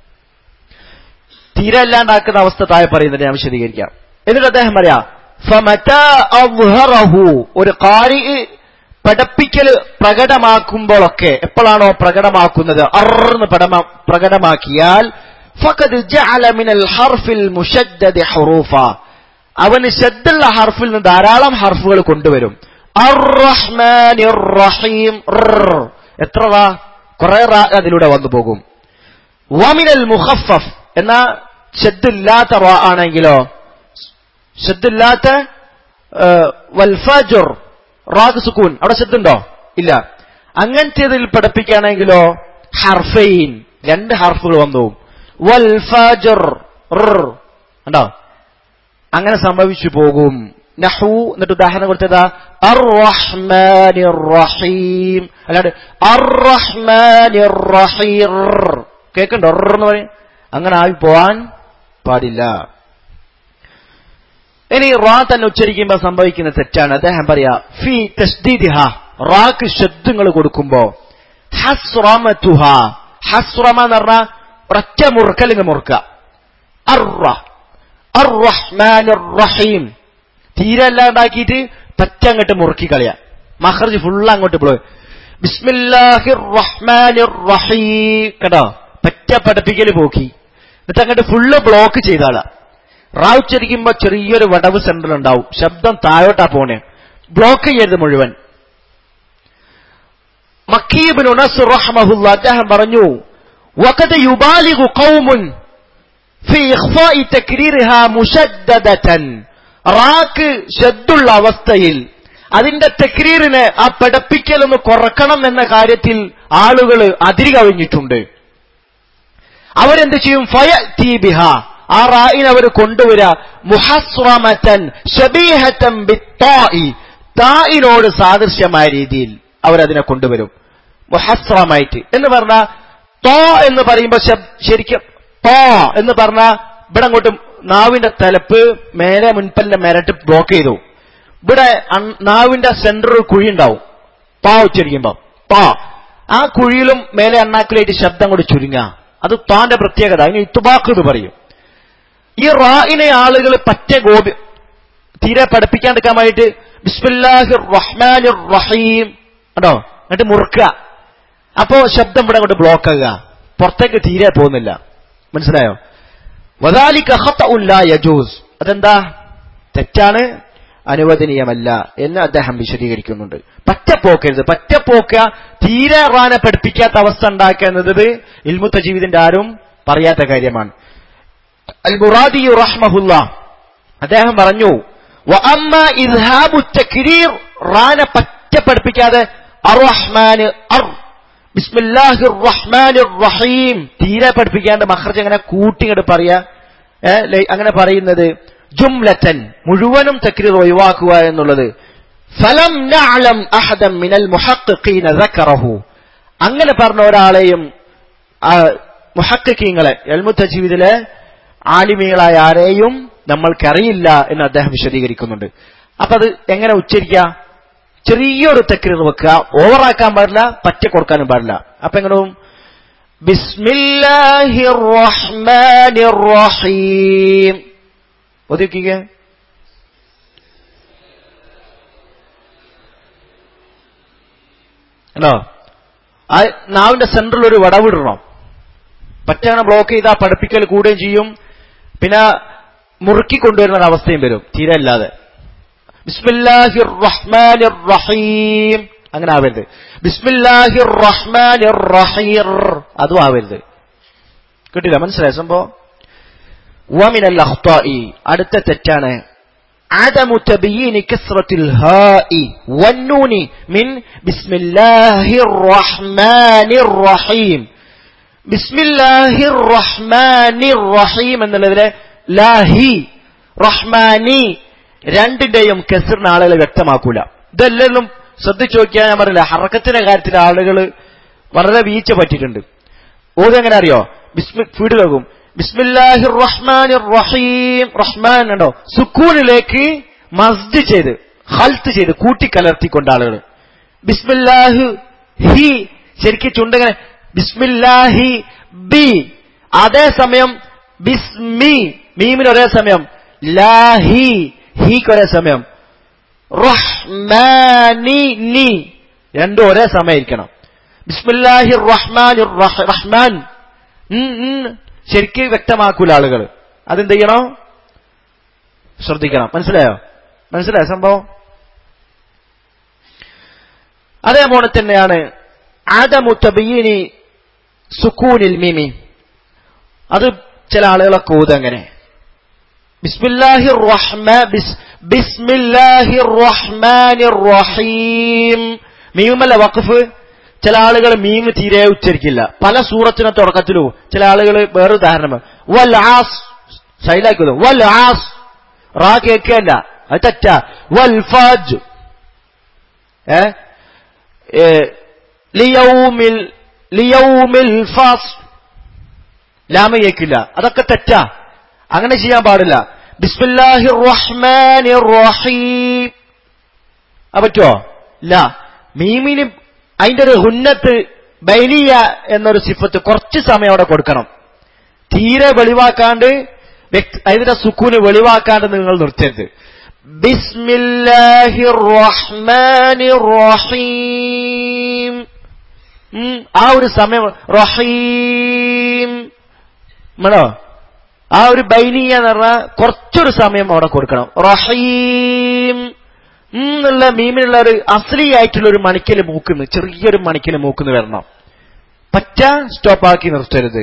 A: തീരെ ഇല്ലാണ്ടാക്കുന്ന അവസ്ഥ താഴെ പറയുന്നത് ഞാൻ വിശദീകരിക്കാം എന്നിട്ട് അദ്ദേഹം പറയാ ഫമതാ അദ്ഹറഹു ഒരു കാരി പഠിപ്പിക്കൽ പ്രകടമാക്കുമ്പോഴൊക്കെ എപ്പോഴാണോ പ്രകടമാക്കുന്നത് അർന്ന് പടമ പ്രകടമാക്കിയാൽ ഫഖദ് ജഅല മിനൽ ഹർഫിൽ മുശദ്ദദ് ഹുറൂഫ അവന് ശദ്ദുള്ള ഹർഫിൽ നിന്ന് ധാരാളം ഹർഫുകൾ കൊണ്ടുവരും അർറഹ്മാനിർ റഹീം റർ. എത്ര റാ കുറെ റാ അതിലൂടെ വന്നു പോകും വമിനൽ മുഖഫഫ് എന്നാ ഷദ്ദില്ലാത്ത റാ ആണെങ്കിലോ ഷദ്ദില്ലാത്ത വൽഫജുർ റാഗ് സുക്കൂൻ അവിടെ ഷദ്ദുണ്ടോ ഇല്ല അങ്ങനത്തേതിൽ പഠിപ്പിക്കുകയാണെങ്കിലോ ഹർഫൈൻ രണ്ട് ഹർഫുകൾ വന്നു വൽഫജുർ ഉണ്ടോ അങ്ങനെ സംഭവിച്ചു പോകും നഹു എന്നിട്ട് ഉദാഹരണം കൊടുത്തതാ അർറഹ്മാനിർ റഹീം അല്ലാണ്ട് അർറഹ്മാനിർ റഹീർ കേൾക്കണ്ടോ എന്ന് പറയും അങ്ങനെ ആയി പോവാൻ പാടില്ല ഇനി റാ തന്നെ ഉച്ചരിക്കുമ്പോൾ സംഭവിക്കുന്ന തെറ്റാണ് അദ്ദേഹം പറയാ ഫി തസ്ദീദിഹ റാക്ക് ശബ്ദങ്ങൾ കൊടുക്കുമ്പോ ഹസ്റമതുഹ ഹസ്റമ എന്ന് പറഞ്ഞാൽ ഒരൊറ്റ മുറുക്കലിങ്ങ് മുറുക്ക അർറ അർറഹ്മാനിർ റഹീം തീരെ അല്ലാണ്ടാക്കിയിട്ട് പറ്റ അങ്ങോട്ട് മുറുക്കി കളയാ മഹർജ് ഫുള്ള് അങ്ങോട്ട് പോയി ബിസ്മില്ലാഹിർ റഹ്മാനിർ റഹീം കേട്ടോ പറ്റ പഠിപ്പിക്കല് പോക്കി എന്നിട്ട് അങ്ങോട്ട് ഫുള്ള് ബ്ലോക്ക് ചെയ്താളാ റാ ഉച്ചരിക്കുമ്പോ ചെറിയൊരു വടവ് സെന്ററിൽ ഉണ്ടാവും ശബ്ദം താഴോട്ടാ പോണേ ബ്ലോക്ക് ചെയ്യരുത് മുഴുവൻ മക്കീബിൻ ഉനസ് റഹ്മഹുല്ല അദ്ദേഹം പറഞ്ഞു വഖദ യുബാലിഗു ഖൗമുൻ ഫി ഇഖ്ഫാഇ തക്രീറിഹാ മുശദ്ദദതൻ റാക്ക് ശബ്ദുള്ള അവസ്ഥയിൽ അതിന്റെ തക്രീറിനെ ആ പഠിപ്പിക്കലൊന്ന് കുറക്കണം എന്ന കാര്യത്തിൽ ആളുകൾ അതിരി കവിഞ്ഞിട്ടുണ്ട് അവരെന്ത് ചെയ്യും ഫയ ബിഹ ആ റായിനെ അവർ കൊണ്ടുവരിക മുഹസ്രമത്തൻ ഷബീഹത്തൻ ബിത്തായി തായിനോട് സാദൃശ്യമായ രീതിയിൽ അവരതിനെ കൊണ്ടുവരും മുഹസ്രമായിട്ട് എന്ന് പറഞ്ഞ തോ എന്ന് പറയുമ്പോൾ ശരിക്കും തോ എന്ന് പറഞ്ഞ ഇവിടെ അങ്ങോട്ട് നാവിന്റെ തലപ്പ് മേലെ മുൻപല്ല മേലിട്ട് ബ്ലോക്ക് ചെയ്തു ഇവിടെ അൺ- നാവിന്റെ സെന്ററിൽ കുഴി ഉണ്ടാവും പാ ഉച്ചരിക്കുമ്പോ പാ ആ കുഴിയിലും മേലെ അണ്ണാക്കിലായിട്ട് ശബ്ദം കൊണ്ട് ചുരുങ്ങുക അത് താന്റെ പ്രത്യേകത അതിന് ഇത്തുബാക്ക് എന്ന് പറയും ഈ റായിനെ ആളുകൾ പറ്റ ഗോപി തീരെ പഠിപ്പിക്കാണ്ടിരിക്കാൻ വേണ്ടിയിട്ട് ബിസ്മില്ലാഹിർ റഹ്മാനിർ റഹീം കണ്ടോ എന്നിട്ട് മുറുക്കുക അപ്പോ ശബ്ദം ഇവിടെ കൊണ്ട് ബ്ലോക്ക് ആകുക പുറത്തേക്ക് തീരെ പോകുന്നില്ല മനസ്സിലായോ വദാലിക ഖത്തഉൻ ലാ യജൂസ് അതെന്താ തെറ്റാണ് അനുവദനീയമല്ല എന്ന് അദ്ദേഹം വിശദീകരിക്കുന്നുണ്ട് പറ്റപ്പോക്കരുത് പറ്റപ്പോക്ക തീരെ റാനെ പഠിപ്പിക്കാത്ത അവസ്ഥ ഉണ്ടാക്കുക എന്നത് ഇൽമുത്ത ജീവിതന്റെ ആരും പറയാത്ത കാര്യമാണ് അൽ മുറാദി റഹ്മഹുല്ല അദ്ദേഹം പറഞ്ഞു വഅമ്മ ഇദ്ഹാബു തക്രീർ റാനെ പറ്റ പഠിപ്പിക്കാതെ അർറഹ്മാന് അർ ബിസ്മില്ലാഹിർ റഹ്മാനിർ റഹീം തീരെ പഠിപ്പിക്കാണ്ട് മഹർജ് അങ്ങനെ കൂട്ടിങ്ങോട്ട് പറയാ ഏ, ലൈ- അങ്ങനെ പറയുന്നത് ജുംലത്തൻ മുഴുവനും തക്രീർ ഒഴിവാക്കുക എന്നുള്ളത് ഫലം നഅലം അഹദം മിനൽ മുഹഖഖീന ദക്കറഹു അങ്ങനെ പറഞ്ഞ ഒരാളെയും ആ, മുഹഖഖീങ്ങളെ എൽമുത്ത ജീവിതത്തിലെ ആലിമീങ്ങളായ ആരെയും നമ്മൾക്കറിയില്ല എന്ന് അദ്ദേഹം വിശദീകരിക്കുന്നുണ്ട് അപ്പൊ അത് എങ്ങനെ ഉച്ചരിക്കുക ചെറിയൊരു തക്രീർ വെക്കുക ഓവറാക്കാൻ പാടില്ല പറ്റ കൊടുക്കാനും പാടില്ല അപ്പൊ എങ്ങനെ ബിസ്മില്ലാഹിർ റഹ്മാനിർ റഹീം ഒതുക്കിക്കേ ഉണ്ടോ ആ നാവിന്റെ സെന്ററിൽ ഒരു വടവിടണം പറ്റങ്ങനെ ബ്ലോക്ക് ചെയ്താൽ പഠിപ്പിക്കൽ കൂടുകയും ചെയ്യും പിന്നെ മുറുക്കി കൊണ്ടുവരുന്ന ഒരു അവസ്ഥയും വരും തീരെ അല്ലാതെ ബിസ്മില്ലാഹിർ റഹ്മാനിർ റഹീം അങ്ങനെ ആവരുത് ബിസ്മില്ലാഹിർ റഹ്മാനിർ റഹീർ അതും ആവരുത് കിട്ടില്ല മനസ്സിലായ സംഭവം വമിനൽ അഖ്താഇ അടുത്ത തെറ്റാണ് عدم تبيين كسرة الهاء والنون من بسم الله الرحمن الرحيم بسم الله الرحمن الرحيم എന്നുള്ളതിലെ ലാഹി റഹ്മാനി രണ്ടിന്റെയും കെസറിന് ആളുകൾ വ്യക്തമാക്കൂല ഇതെല്ലാം ശ്രദ്ധിച്ചു നോക്കിയാൽ ഞാൻ പറയില്ല ഹറക്കത്തിന്റെ കാര്യത്തിൽ ആളുകൾ വളരെ വീഴ്ച പറ്റിയിട്ടുണ്ട് ഓതെങ്ങനെ അറിയോ ബിസ്മി ഫീഡ് കേൾക്കും ബിസ്മില്ലാഹി റഹ്മാൻ റഹീം റഹ്മാൻ ഉണ്ടോ സുക്കൂനിലേക്ക് മസ്ജ് ചെയ്ത് ഹൽത്ത് ചെയ്ത് കൂട്ടിക്കലർത്തിക്കൊണ്ട് ആളുകൾ ബിസ്മില്ലാഹു ഹി ശരിക്കും ചുണ്ടങ്ങനെ ബിസ്മില്ലാഹി ബി അതേസമയം ബിസ്മി മീമിന് ഒരേ സമയം ലാഹി ഹീക്ക് ഒരേ സമയം റഹ്മാനി നി രണ്ടും ഒരേ സമയമായിരിക്കണം ബിസ്മില്ലാഹി റഹ്മാൻ റഹ്മാൻ ഉം, ഉം. ശരിക്ക് വ്യക്തമാക്കൂല ആളുകൾ അതെന്ത് ചെയ്യണം ശ്രദ്ധിക്കണം മനസ്സിലായോ മനസ്സിലായോ സംഭവം അതേപോലെ തന്നെയാണ് ആദമു തബീനി സുക്കൂനിൽ മീമി അത് ചില ആളുകളൊക്കെ ഊതങ്ങനെ ബിസ്മില്ലാഹി റഹ്മാ ബിസ് ബിസ്മില്ലാഹി റഹ്മാനി റഹീം മീമല്ല വഖഫ് ചില ആളുകൾ മീമ് തീരെ ഉച്ചരിക്കില്ല പല സൂറത്തിനെ തുടക്കത്തിലും ചില ആളുകൾ വേറെ ഉദാഹരണം വൽ ആസ് ശൈലാക്കുന്നു വൽ ആസ് റാ കേൾക്കല്ല അത് തെറ്റാ വൽ ഫാജ് ഏ ഏ, ലിയൗമിൽ ലിയൗമിൽ ഫാസ് ലാമ കേൾക്കില്ല അതൊക്കെ തെറ്റാ അങ്ങനെ ചെയ്യാൻ പാടില്ല ബിസ്മില്ലാഹി റഹ്മാനി റഹീം അത് പറ്റുമോ ഇല്ല മീമിന് അതിന്റെ ഒരു ഹുന്നത്ത് ബൈലിയ എന്നൊരു സിഫത്ത് കുറച്ച് സമയം അവിടെ കൊടുക്കണം തീരെ വെളിവാക്കാണ്ട് വ്യക്തി- അതിന്റെ സുക്കൂന് വെളിവാക്കാണ്ട് നിങ്ങൾ നിർത്തരുത് ബിസ്മില്ലാഹി റഹ്മാനി റഹീം ഉം, ആ ഒരു സമയം റഹീം മനോ ആ ഒരു ബൈനിയ എന്ന് പറഞ്ഞാൽ കുറച്ചൊരു സമയം അവിടെ കൊടുക്കണം റഹീം ഉം എന്നുള്ള മീമിനുള്ള ഒരു അസ്ലി ആയിട്ടുള്ള ഒരു മണിക്കല് മൂക്കുന്ന് ചെറിയൊരു മണിക്കല് മൂക്കുന്ന് വരണം പറ്റ സ്റ്റോപ്പാക്കി നിർത്തരുത്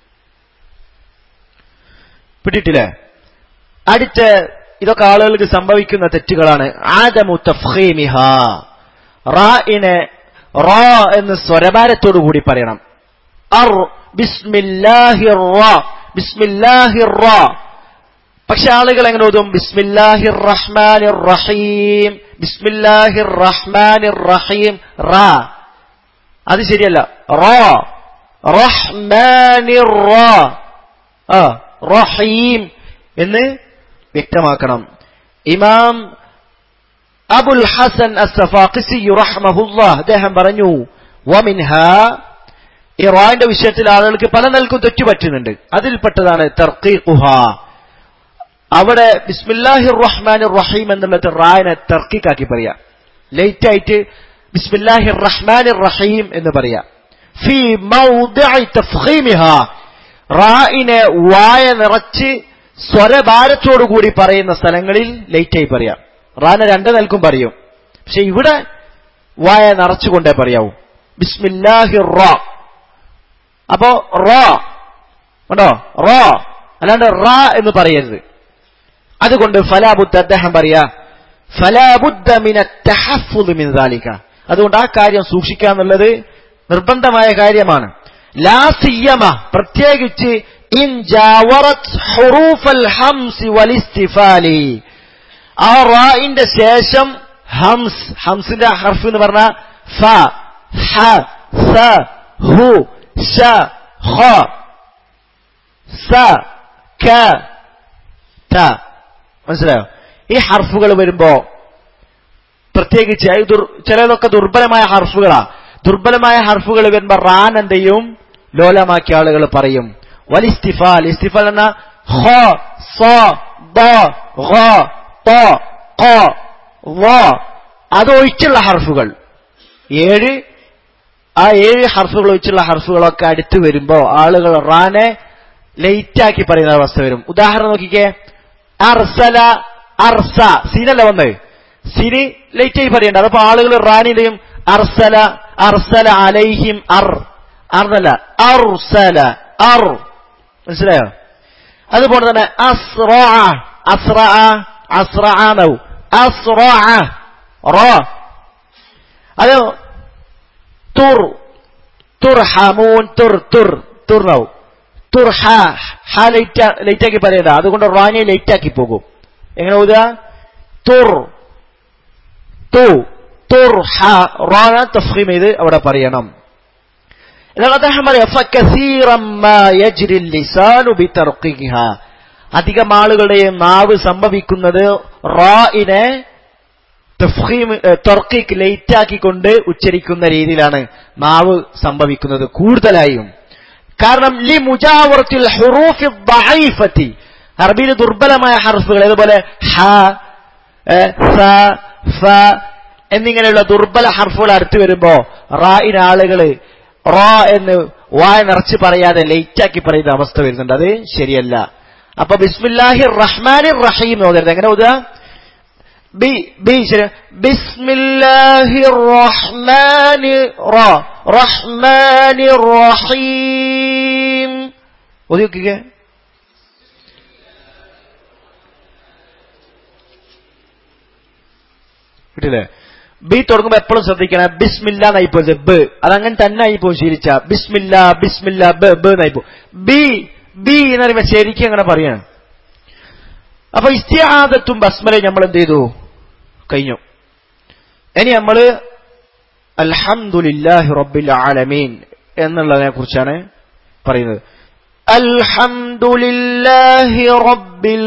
A: പിടിയിട്ടില്ലേ അടുത്ത ഇതൊക്കെ ആളുകൾക്ക് സംഭവിക്കുന്ന തെറ്റുകളാണ് ആദമു തഫ്ഹീമിഹ റാഇനെ റാ എന്ന് സ്വരഭാരത്തോടു കൂടി പറയണം അർ ബിസ്മില്ലാഹി റാ ബിസ്മില്ലാഹി റാ പക്ഷെ ആളുകൾ എങ്ങനെ ഓതും ബിസ്മില്ലാഹിർ റഹ്മാനിർ റഹീം ബിസ്മില്ലാഹിർ റഹ്മാനിർ റഹീം റാ അത് ശരിയല്ല റാ റഹ്മാനിർ റാ ആ റഹീം എന്ന് വ്യക്തമാക്കണം ഇമാം അബുൽ ഹസൻ അസ്സഫാഖിസി റഹ്മഹുല്ലാ അദ്ദേഹം പറഞ്ഞു വമിൻഹ ഈ റാന്റെ വിഷയത്തിൽ ആളുകൾക്ക് പല നിലക്കും തെറ്റുപറ്റുന്നുണ്ട് അതിൽപ്പെട്ടതാണ് തർക്കീഖുഹ അവിടെ ബിസ്മില്ലാഹി റഹ്മാൻ റഹീം എന്നുള്ളത് റായനെ തർക്കിക്കാക്കി പറയാം ലേറ്റ് ആയിട്ട് ബിസ്മില്ലാഹി റഹ്മാൻ റഹീം എന്ന് പറയാം ഫി മൗദിഇ തഫ്ഖീമിഹ റായിനെ വായ നിറച്ച് സ്വരഭാരത്തോടു കൂടി പറയുന്ന സ്ഥലങ്ങളിൽ ലേറ്റായി പറയാം റാനെ രണ്ട് നിലക്കും പറയും പക്ഷെ ഇവിടെ വായ നിറച്ചുകൊണ്ടേ പറയാവൂ ബിസ്മില്ലാഹി റ അപ്പോ റ കണ്ടോ റ അല്ലാണ്ട് റ എന്ന് പറയരുത് അതുകൊണ്ട് ഫലാബുദ്ധ അദ്ദേഹം പറയാ ഫലാബുദ്ധ മിന തഹഫുദ് മിൻ ദാലിക അതുകൊണ്ട് ആ കാര്യം സൂക്ഷിക്കുക എന്നുള്ളത് നിർബന്ധമായ കാര്യമാണ് ലാ സിയ്യമ പ്രത്യേകിച്ച് ഇൻ ജാവറത് ഹുറൂഫൽ ഹംസി വലിസ്തിഫാലി ആ റായിന്റെ ശേഷം ഹംസ് ഹംസിന്റെ ഹർഫ് എന്ന് പറഞ്ഞ ഫ ഹ സ ഹു ഷ ഖ സ ക ത മനസ്സിലായോ ഈ ഹർഫുകൾ വരുമ്പോ പ്രത്യേകിച്ച് അത് ദുർ- ചിലതൊക്കെ ദുർബലമായ ഹർഫുകളാ ദുർബലമായ ഹർഫുകൾ വരുമ്പോ റാൻ എന്ത് ചെയ്യും ലോലമാക്കിയ ആളുകൾ പറയും വലിസ്തിഫാൽ ഇസ്തിഫാൽ എന്ന ഹ സ ദ ഗ ത ഖ വ അത് ഒഴിച്ചുള്ള ഹർഫുകൾ ഏഴ് ആ ഏഴ് ഹർഫുകൾ ഒഴിച്ചുള്ള ഹർഫുകളൊക്കെ അടുത്ത് വരുമ്പോ ആളുകൾ റാനെ ലേറ്റാക്കി പറയുന്ന അവസ്ഥ വരും ഉദാഹരണം നോക്കിക്കേ അർസല അർസ സീനല്ല വന്നത് സിനി ലേറ്റായി പറയണ്ട അതപ്പോ ആളുകൾ റാനിലെയും അർസല അർസല അലൈഹിം അർ അർന്നല്ല അർസല അർ മനസ്സിലായോ അതുപോലെ തന്നെ അസ്റ അസ്റ അസ്രആനവും അസ്റഅ റ അത് തുർ തുർഹമൂൻ തുർ തുർ തുർനാവും തുർ ഹ ഹ ലൈറ്റ് ലൈറ്റാക്കി പറയണ്ട അതുകൊണ്ട് റാനെ ലൈറ്റാക്കി പോകും എങ്ങനെ ഓതുക തുർ തു തുർ ഹ റാന തഫ്ഹീം ചെയ്ത് അവിടെ പറയണം എന്നാൽ അദ്ദേഹം പറയാം ഫകസീറം മാ യജ്രി ലിസാനു ബിതർഖിഹ അധികം ആളുകളുടെയും നാവ് സംഭവിക്കുന്നത് റായിനെ തഫ്ഹീം തർക്കിക്ക് ലേറ്റാക്കിക്കൊണ്ട് ഉച്ചരിക്കുന്ന രീതിയിലാണ് നാവ് സംഭവിക്കുന്നത് കൂടുതലായും കാരണം ലി മുജാവറത്തിൽ ഹുറൂഫി ദഈഫത്തി അറബിയിൽ ദുർബലമായ ഹർഫുകൾ അതുപോലെ ഹ എ, സ ഫ എന്നിങ്ങനെയുള്ള ദുർബല ഹർഫുകൾ അടുത്ത് വരുമ്പോ റായിന് ആളുകള് റ എന്ന് വായ നിറച്ച് പറയാതെ ലേറ്റാക്കി പറയുന്ന അവസ്ഥ വരുന്നുണ്ട് അത് ശരിയല്ല അപ്പൊ ബിസ്മില്ലാഹി റഹ്മാൻ റഹീം എന്ന് ഓതരുത് എങ്ങനെ ഓതുക ബി ബി ശരി ബിസ്മില്ലാഹി റഹ്മാൻ റ റഹ്മാൻ റഹീം ഓതി നോക്കിക്കേ കിട്ടില്ലേ ബി തുടങ്ങുമ്പോ എപ്പോഴും ശ്രദ്ധിക്കണം ബിസ്മില്ല എന്നായി പോയത് ബ് അതങ്ങനെ തന്നെ ആയി പോകും ശീലിച്ച ബിസ്മില്ല ബിസ്മില്ല ബ് ബ് എന്നായി പോകും ബി ബി എന്ന് പറയുമ്പോ ശരിക്കും അങ്ങനെ പറയാണ് അപ്പൊ ഇസ്തിയാദത്തും ബസ്മലയും നമ്മൾ എന്ത് ചെയ്തു കഴിഞ്ഞു ഇനി നമ്മള് അൽഹംദുലില്ലാഹി റബ്ബിൽ ആലമീൻ എന്നുള്ളതിനെ കുറിച്ചാണ് പറയുന്നത് അൽഹംദുലില്ലാഹി റബ്ബിൽ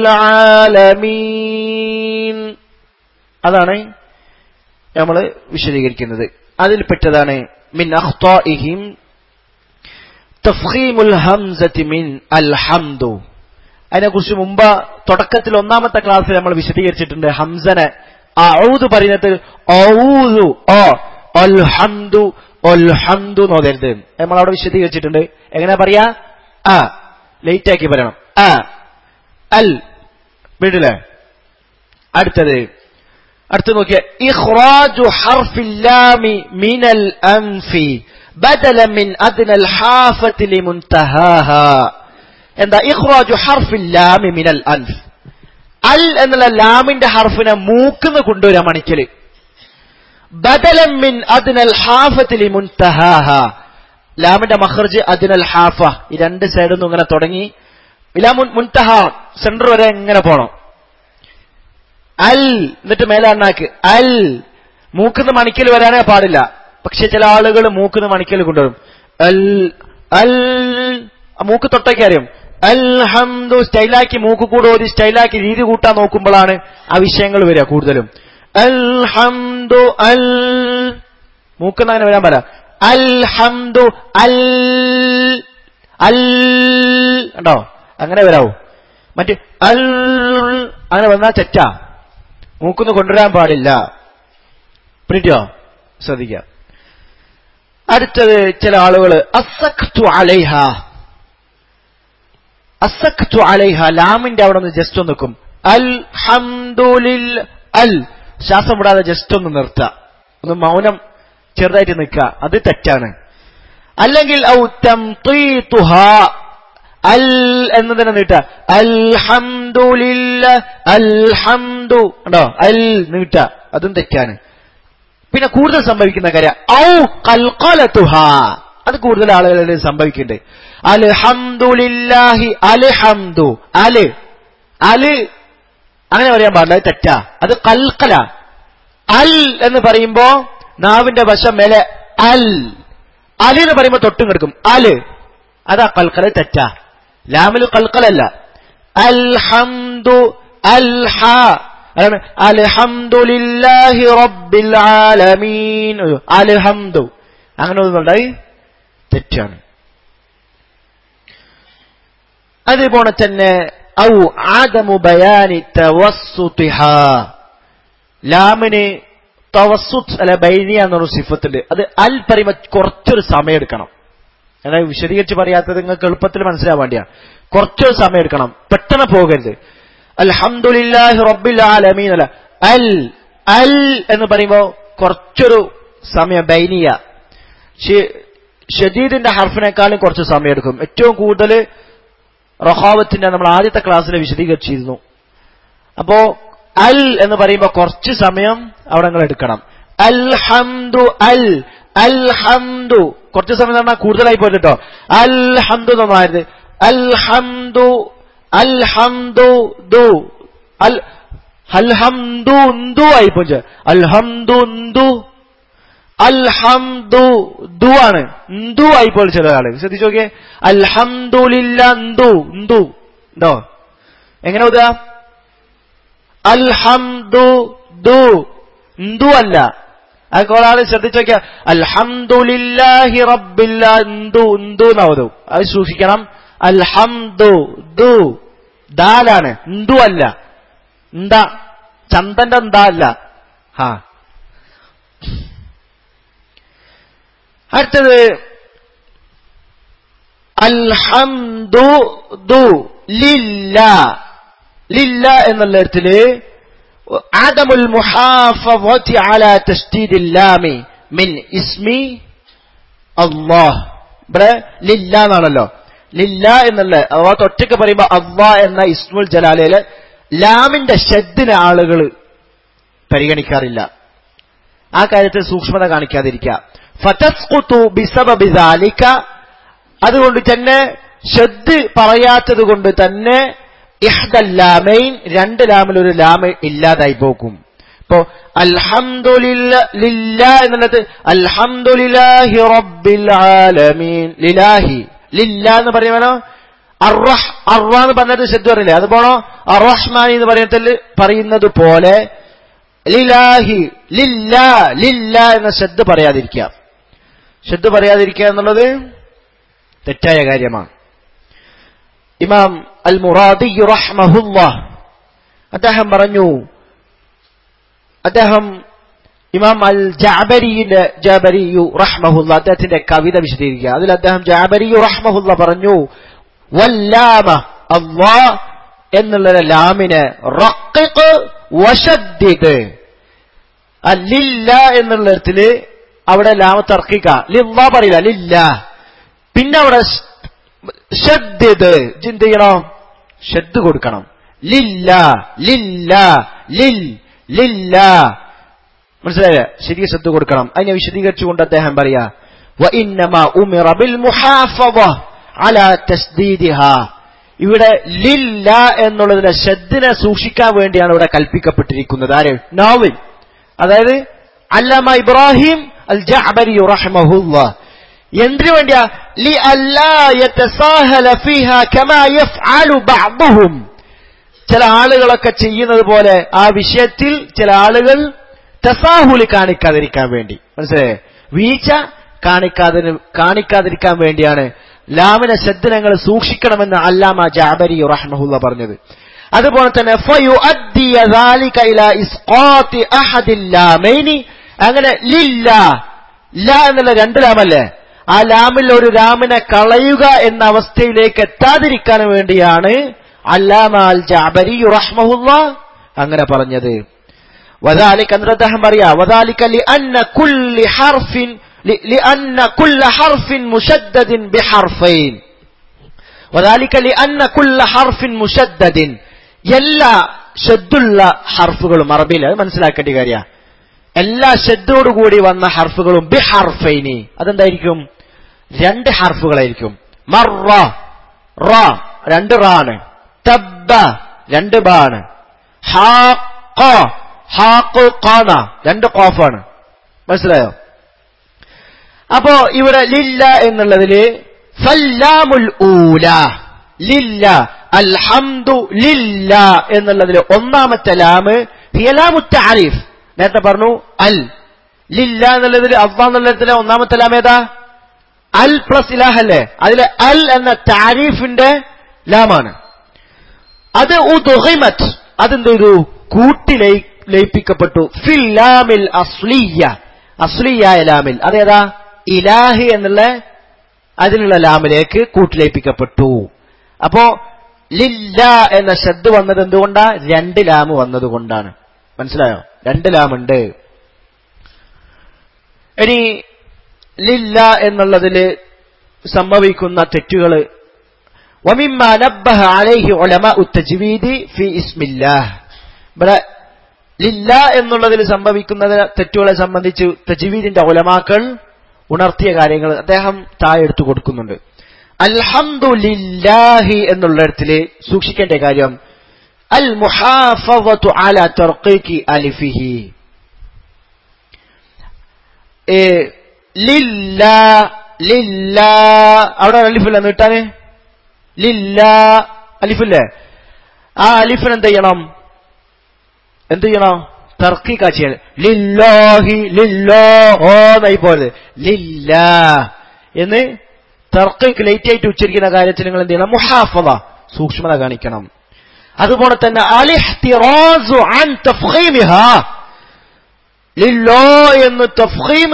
A: ആലമീൻ അതാണ് നമ്മൾ വിശദീകരിക്കുന്നത് അതിൽപ്പെട്ടതാണ് മിൻ അഖ്താഇഹിം തഫ്ഖീമുൽ ഹംസത്തി മിൻ അൽഹംദു അതിനെക്കുറിച്ച് മുമ്പ് തുടക്കത്തിൽ ഒന്നാമത്തെ ക്ലാസ്സിൽ നമ്മൾ വിശദീകരിച്ചിട്ടുണ്ട് ഹംസനെ ഔദ് പറയുന്നത് ഔദു ഓ അൽഹംദു അൽഹംദു എന്ന് ഓതരുത് നമ്മൾ അവിടെ വിശദീകരിച്ചിട്ടുണ്ട് എങ്ങനെ പറയാ ആ ലേറ്റ് ആക്കി പറയണം ആ അൽ വീട്ടിലെ അടുത്തത് അടുത്ത് നോക്കിയ ഇഖ്റാജു ഹർഫില്ലാമി മിനൽ അൻഫി ബദല മിൻ അദ്നൽ ഹാഫത്തി ലിമുൻതഹാഹ എന്താ ഇഖ്റാജു ഹർഫില്ലാമി മിനൽ അൻഫ് അൽ എന്നുള്ള ലാമിന്റെ ഹർഫിനെ മൂക്കുന്ന് കൊണ്ടുവരാ മണിക്കല് ബദലം മിൻ അദ്നൽ ഹാഫത്തി ലിമുൻതഹാഹ ലാമിന്റെ മഖർജ് അദ്നൽ ഹാഫ ഈ രണ്ട് സൈഡിൽ നിന്നും ഇങ്ങനെ തുടങ്ങി ഇലാ മുൻ മുൻതഹ സെന്റർ വരെ ഇങ്ങനെ പോണം അൽ എന്നിട്ട് മേലാണ്ണാക്ക് അൽ മൂക്കുന്ന് മണിക്കൽ വരാനേ പാടില്ല പക്ഷെ ചില ആളുകൾ മൂക്കുന്ന് മണിക്കൽ കൊണ്ടുവരും അൽ അൽ ആ മൂക്ക് തൊട്ടേക്ക് അറിയും അൽഹംദു സ്റ്റൈലാക്കി മൂക്ക് കൂടെ ഒരു സ്റ്റൈലാക്കി രീതി കൂട്ടാൻ നോക്കുമ്പോഴാണ് ആ വിഷയങ്ങൾ വരിക കൂടുതലും അൽഹംദു അൽ മൂക്കുന്ന അങ്ങനെ വരാൻ പറ അൽഹംദു അൽ അൽ ഉണ്ടോ അങ്ങനെ വരാവൂ മറ്റ് അൽ അങ്ങനെ വന്നാൽ തെറ്റാ മൂക്കുന്ന് കൊണ്ടുവരാൻ പാടില്ല പ്രീതിയോ ശ്രദ്ധിക്കുക അടുത്തത് ചില ആളുകൾ അസഖ്തു അലൈഹ അസഖ്തു അലൈഹ ലാമിന്റെ അവിടെ നിന്ന് ജസ്റ്റ് ഒന്ന് നിൽക്കും അൽ ഹംദുലിൽ അൽ ശ്വാസം വിടാതെ ജസ്റ്റ് ഒന്ന് നിർത്തുക ഒന്ന് മൗനം ചെറുതായിട്ട് നിൽക്കുക അത് തെറ്റാണ് അല്ലെങ്കിൽ ഔ തംതീതുഹ അൽ എന്നതിനെ നീട്ട അൽഹംദുലില്ല അൽഹംദു ഉണ്ടോ അൽ നീട്ട അതും തെറ്റാണ് പിന്നെ കൂടുതൽ സംഭവിക്കുന്ന കാര്യം ഔ കൽക്കലത്തുഹ അത് കൂടുതൽ ആളുകളിൽ സംഭവിക്കുന്നുണ്ട് അൽഹംദുലില്ലാഹി അൽഹംദു അല് അല് അങ്ങനെ പറയാൻ പാടില്ല അത് തെറ്റാ അത് കൽക്കല അൽ എന്ന് പറയുമ്പോ നാവിന്റെ വശം മേലെ അൽ അല് എന്ന് പറയുമ്പോ തൊട്ടും കിടക്കും അല് അതാ കൽക്കല തെറ്റാ ലാമിൽ കൽക്കലല്ല അൽഹംദു അൽഹ അതാണ് അൽഹംദുലില്ലാഹി റബ്ബിൽ ആലമീൻ അൽഹംദു അങ്ങനെ ഒന്നുണ്ടായി തെറ്റാണ് അതുപോലെ തന്നെ ഔ ആദമു ബയാനി തവസ്സുതിഹ ലാമിന് തവസ്സുത്ത് അല്ല ബൈനിയ എന്നൊരു സിഫത്തുണ്ട് അത് അൽ പറയുമ്പോ കുറച്ചൊരു സമയം എടുക്കണം അതായത് വിശദീകരിച്ച് പറയാത്തത് നിങ്ങൾക്ക് എളുപ്പത്തിൽ മനസ്സിലാവാൻ വേണ്ടിയാണ് കുറച്ചൊരു സമയം എടുക്കണം പെട്ടെന്ന് പോകരുത് അൽഹംദുലില്ലാഹി റബ്ബിൽ ആലമീൻ അല്ല അൽ അൽ എന്ന് പറയുമ്പോ കുറച്ചൊരു സമയം ബൈനിയ ഷദീദിന്റെ ഹർഫിനേക്കാളും കുറച്ച് സമയം എടുക്കും ഏറ്റവും കൂടുതൽ റഹാവത്തിന്റെ നമ്മൾ ആദ്യത്തെ ക്ലാസ്സിൽ വിശദീകരിച്ചിരുന്നു അപ്പോ അൽ എന്ന് പറയുമ്പോ കുറച്ച് സമയം അവിടെ നിങ്ങൾ എടുക്കണം അൽഹംദു അൽ അൽഹംദു കുറച്ച് സമയം എന്ന് പറഞ്ഞാൽ കൂടുതലായി പോയിട്ട് കേട്ടോ അൽഹംദു എന്നായത് അൽഹംദു അൽഹംദു ദു അൽ അൽഹംദു ഉന്തു ആയി പോയി അൽഹംദു ഉന്തു അൽഹംദു ദു ആണ് എന്തു ആയിപ്പോൾ ചില ആള് ശ്രദ്ധിച്ചു നോക്കിയേ അൽഹംദുലില്ല എന്തു എന്തു ഉണ്ടോ എങ്ങനെ ഓതുക അൽഹംദു ദു എന്തു അല്ല അതൊക്കെ ഒരാൾ ശ്രദ്ധിച്ചു നോക്കിയ അൽഹംദുലില്ലാഹി റബ്ബില്ല എന്തു എന്തു എന്നാവതു അത് സൂക്ഷിക്കണം അൽഹംദു ദു ദാലാണ് എന്തു അല്ല എന്താ ചന്ദന്റെ എന്താ അല്ല ഹാ അടുത്തത് അൽഹംദു ദു ലില്ല ലില്ല എന്നുള്ള ഇടത്തില് ആദമുൽ മുഹാഫവതി അല തസ്ദീദിൽ ലാമി മിൻ ഇസ്മി അല്ലാഹ് ഇവിടെ ലില്ല എന്നാണല്ലോ ലില്ല എന്നുള്ള അഥവാ തൊറ്റക്ക് പറയുമ്പോ അള്ളാ എന്ന ഇസ്മുൽ ജലാലയില് ലാമിന്റെ ഷെഡിന് ആളുകൾ പരിഗണിക്കാറില്ല ആ കാര്യത്തിൽ സൂക്ഷ്മത കാണിക്കാതിരിക്കുക ഫതസ്കുത്തു ബിസബബി ദാലിക അതുകൊണ്ട് തന്നെ ഷെദ് പറയാത്തത് കൊണ്ട് തന്നെ ഇഹ്ദല്ലാമൈൻ രണ്ട് ലാമിൽ ഒരു ലാമ ഇല്ലാതായി പോകും ഇപ്പോ അൽഹംദുലില്ല എന്നുള്ളത് അൽഹംദുലില്ലാഹി റബ്ബിൽ ആലമീൻ ലിലാഹി ലില്ല എന്ന് പറയുമല്ലോ അർറഹ് അർറ എന്ന് പറഞ്ഞത് ശബ്ദം അറിയില്ലേ അതുപോണോ അറഹ്മാനി എന്ന് പറയുന്നതിൽ പറയുന്നത് പോലെ ലിലാഹി ലില്ല ലില്ല എന്ന ശബ്ദ പറയാതിരിക്കുക ശബ്ദ പറയാതിരിക്കുക എന്നുള്ളത് തെറ്റായ കാര്യമാണ് ഇമാം അൽ മുറാദി റഹ്മഹുല്ല അദ്ദേഹം പറഞ്ഞു അദ്ദേഹം ഇമാം അൽ ജാബരിയിലെ ജാബരിയു റഹ്മഹുല്ല അദ്ദേഹത്തിന്റെ കവിത വിശദീകരിക്കുക അതിൽ അദ്ദേഹം ജാബരിയു റഹ്മഹുല്ല പറഞ്ഞു വല്ലാമ അള്ളാ എന്നുള്ള ലാമിന് റഖിഖ് വശദ്ദിദ് ലില്ല എന്നുള്ള ഇടത്തില് അവിടെ ലാമ തർക്കിക്ക ലില്ല പറയില്ല ലില്ല പിന്നെ അവിടെ ഷദ്ദിദ് എന്ത് ചെയ്യണം ഷദ് കൊടുക്കണം ലില്ല ലില്ല ലിൽ ലില്ല മനസ്സിലായില്ലേ ശരിയ ശ്രദ്ധ കൊടുക്കണം അതിനെ വിശദീകരിച്ചുകൊണ്ട് അദ്ദേഹം പറയാ وإنما أمر بالمحافظة على تسديدها ഇവിടെ ലില്ല എന്നുള്ളതിന്റെ ശ്രദ്ധിനെ സൂക്ഷിക്കാൻ വേണ്ടിയാണ് ഇവിടെ കൽപ്പിക്കപ്പെട്ടിരിക്കുന്നത് ആര് നോവിൽ അതായത് അല്ലമ ഇബ്രാഹിം അൽ ജഅബരി റഹ്മഹുല്ല എന്തിനു വേണ്ടിയാ ലി അല്ലാ യതസാഹല ഫീഹ കമാ യഫ്അലു ബഅദുഹും ചില ആളുകളൊക്കെ ചെയ്യുന്നത് പോലെ ആ വിഷയത്തിൽ ചില ആളുകൾ തസാഹുല് കാണിക്കാതിരിക്കാൻ വേണ്ടി മനസ്സിലായേ വീഴ്ച കാണിക്കാതി കാണിക്കാതിരിക്കാൻ വേണ്ടിയാണ് ലാമിനെ ശ്രദ്ധനങ്ങൾ സൂക്ഷിക്കണമെന്ന് അല്ലാമ ജാബരി റഹ്മഹുല്ല പറഞ്ഞത് അതുപോലെ തന്നെ ഫയുഅദ്ദിയ ذلك ഇലാ ഇസ്ഖാത്തി അഹദിൽ ലാമൈനി അങ്ങനെ ലില്ല ല എന്നുള്ള രണ്ട് ലാമല്ലേ ആ ലാമിൽ ഒരു ലാമിനെ കളയുക എന്ന അവസ്ഥയിലേക്ക് എത്താതിരിക്കാൻ വേണ്ടിയാണ് അല്ലാമ അൽ ജാബരി റഹ്മഹുല്ല അങ്ങനെ പറഞ്ഞത് وذلك ان അദ്ദേഹം പറയാ وذلك لان كل حرف لان كل حرف مشدد بحرفين وذلك لان كل حرف مشدد എല്ലാ ഷദ്ദുള്ള ഹർഫുകളും അറബിയിൽ അത് മനസ്സിലാക്കേണ്ട കാര്യ എല്ലാ ഷദ്ദോടു കൂടി വന്ന ഹർഫുകളും ബി ഹർഫൈനി അതെന്തായിരിക്കും രണ്ട് ഹർഫുകളായിരിക്കും മറ റ രണ്ട് റാണ് തബ്ബ രണ്ട് ബാണ് ഹാഖ ഹാഖു ഖാന രണ്ട് ഖാഫാണ് മനസ്സിലായോ അപ്പോ ഇവിടെ ലില്ല എന്നുള്ളതില് ഫല്ലാമുൽ ഊല ലില്ല അൽഹംദു ലില്ല എന്നുള്ളതിൽ ഒന്നാമത്തെ ലാമ് ഹിയലാമു താരിഫ് നേരത്തെ പറഞ്ഞു അൽ ലില്ല എന്നുള്ളതിൽ അള്ളാ എന്നുള്ളതിലെ ഒന്നാമത്തെ ലാം ഏതാ അൽ പ്ലസ് ഇലാഹ് അല്ലേ അതിലെ അൽ എന്ന താരിഫിന്റെ ലാമാണ് അത് ഉദ്ഹിമത് അതെന്ത് ചെയ്തു കൂട്ടി ലയിപ്പിക്കപ്പെട്ടു ഫിൽ ലാമിൽ അസ്ലിയ അസ്ലിയായ ലാമിൽ അതേതാ ഇലാഹി എന്നുള്ള അതിനുള്ള ലാമിലേക്ക് കൂട്ടിലയിപ്പിക്കപ്പെട്ടു അപ്പോ ലില്ല എന്ന ശബ്ദ് വന്നത് എന്തുകൊണ്ടാ രണ്ട് ലാമ് വന്നതുകൊണ്ടാണ് മനസ്സിലായോ രണ്ട് ലാമുണ്ട് ഇനി ലില്ല എന്നുള്ളതിൽ സംഭവിക്കുന്ന തെറ്റുകൾ ومما نبه عليه علماء التجويد في اسم الله ഇവിടെ ലില്ല എന്നുള്ളതിൽ സംഭവിക്കുന്ന തെറ്റുകളെ സംബന്ധിച്ച് തജ്വീദിന്റെ ഉലമാക്കൾ ഉണർത്തിയ കാര്യങ്ങൾ അദ്ദേഹം താഴെ എടുത്തു കൊടുക്കുന്നുണ്ട് അൽഹംദുലില്ലാഹി എന്നുള്ളിടത്തില് സൂക്ഷിക്കേണ്ട കാര്യം അൽ മുഹാഫവത്തു അല തർക്കീക്കി അലിഫിഹി ഏ, ലില്ലാ ലില്ലാ അവിടെ അലിഫില്ല നീട്ടാന് ലില്ലാ അലിഫില്ലേ ആ അലിഫിന് എന്ത് ചെയ്യണം എന്ത് ചെയ്യണം തർക്കിക്ക ചെയ്യണം ലില്ലാഹി ലില്ലോ ഓ എന്നായി പോലെ ലില്ലാ എന്ന് തർക്കിക്ക് ലേറ്റ് ആയിട്ട് ഉച്ചരിക്കുന്ന കാര്യത്തിൽ നിങ്ങൾ എന്ത് ചെയ്യണം മുഹാഫത സൂക്ഷ്മത കാണിക്കണം അതുപോലെ തന്നെ അലിഹ്തിറാസു അൻ തഫ്ഖീമിഹാ ലില്ലോ എന്ന് തഫ്ഖീം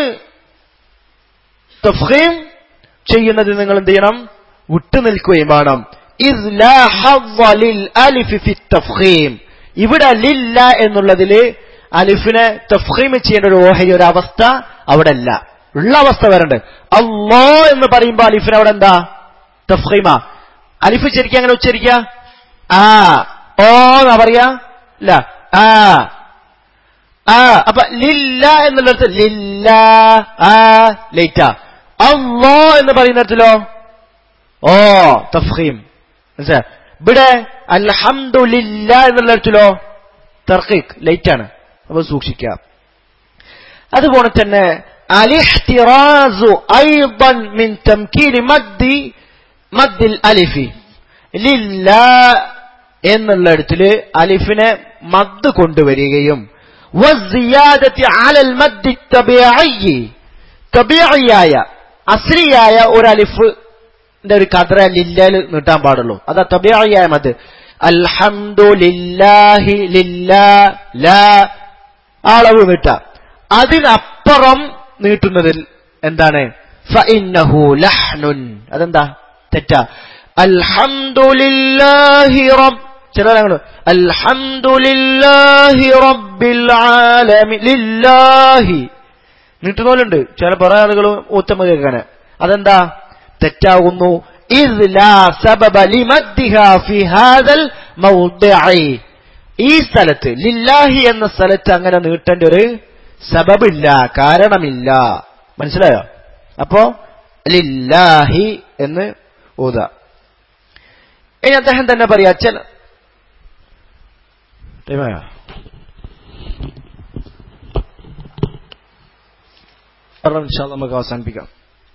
A: തഫ്ഖീം ചെയ്യുന്നത് നിങ്ങൾ എന്ത് ചെയ്യണം വിട്ടുനിൽക്കുകയും വേണം ഇസ് ലാ ഹവ്വ ലിൽ അലിഫി ഫി തഫ്ഖീം ഇവിടെ ലില്ല എന്നുള്ളതില് അലിഫിനെ തഫ്ഖീം ചെയ്യേണ്ട ഒരു ഓഹരി ഒരു അവസ്ഥ അവിടെ അല്ല ഉള്ള അവസ്ഥ വരണ്ട് അള്ളോ എന്ന് പറയുമ്പോ അലിഫിന് അവിടെ എന്താ തഫ്ഖീമ അലിഫ് ശരിക്കും അങ്ങനെ ഉച്ചരിക്കുക ആ ഓ എന്നാ പറയാ ഇല്ല ആ ആ അപ്പൊ ലില്ല എന്നുള്ളിടത്ത് ലില്ല ആ ലേറ്റ അള്ളോ എന്ന് പറയുന്നിടത്തിലോ ഓ തഫീം മനസ്സിലായോ ഇവിടെ അൽഹംദുലില്ല എന്നുള്ളിടത്തിലോ തർക്കീഖ് ലൈറ്റ് ആണ് അപ്പൊ സൂക്ഷിക്കാം അതുപോലെ തന്നെ അലിഹ്തിറാസു ഐضا من تمكين مد مد الالف ലില്ല എന്നുള്ളിടത്തില് അലിഫിനെ മദ് കൊണ്ടുവരികയും والزيادة على المد الطبيعي തബിയായ അസ്രിയായ ഒരു അലിഫ് ഒരു കദ്ര ലില്ലയിൽ നീട്ടാൻ പാടുള്ളൂ അതാ തബിയായ മത് അൽഹംദു ലില്ലാഹി ലില്ലാ ലാ ആ അളവ് നീട്ടാം അതിനപ്പുറം നീട്ടുന്നതിൽ എന്താണ് ഫഇന്നഹു ലഹ്നുൻ അതെന്താ തെറ്റാ അൽഹംദുലില്ലാഹി റബ്ബ് ചിലരങ്ങനെ അൽഹംദുലില്ലാഹി റബ്ബിൽ ആലമീൻ ലില്ലാഹി നീട്ടുന്നോലുണ്ട് ചില കുറെ ആളുകൾ ഉത്തമ കേൾക്കാന് അതെന്താ തെറ്റാകുന്നു ഇദ് ലാ സബബ ലിമദ്ദിഹാ ഫി ഹാദൽ മൗദിഇ ഈ സ്ഥലത്ത് ലില്ലാഹി എന്ന സ്ഥലത്ത് അങ്ങനെ നീട്ടേണ്ട ഒരു സബബില്ല കാരണമില്ല മനസ്സിലായോ അപ്പോ ലില്ലാഹി എന്ന് ഊത ഇനി അദ്ദേഹം തന്നെ പറയാ ചില ടൈമായോ കാരണം ഇൻഷാ അല്ലാ നമുക്ക് അവസാനിപ്പിക്കാം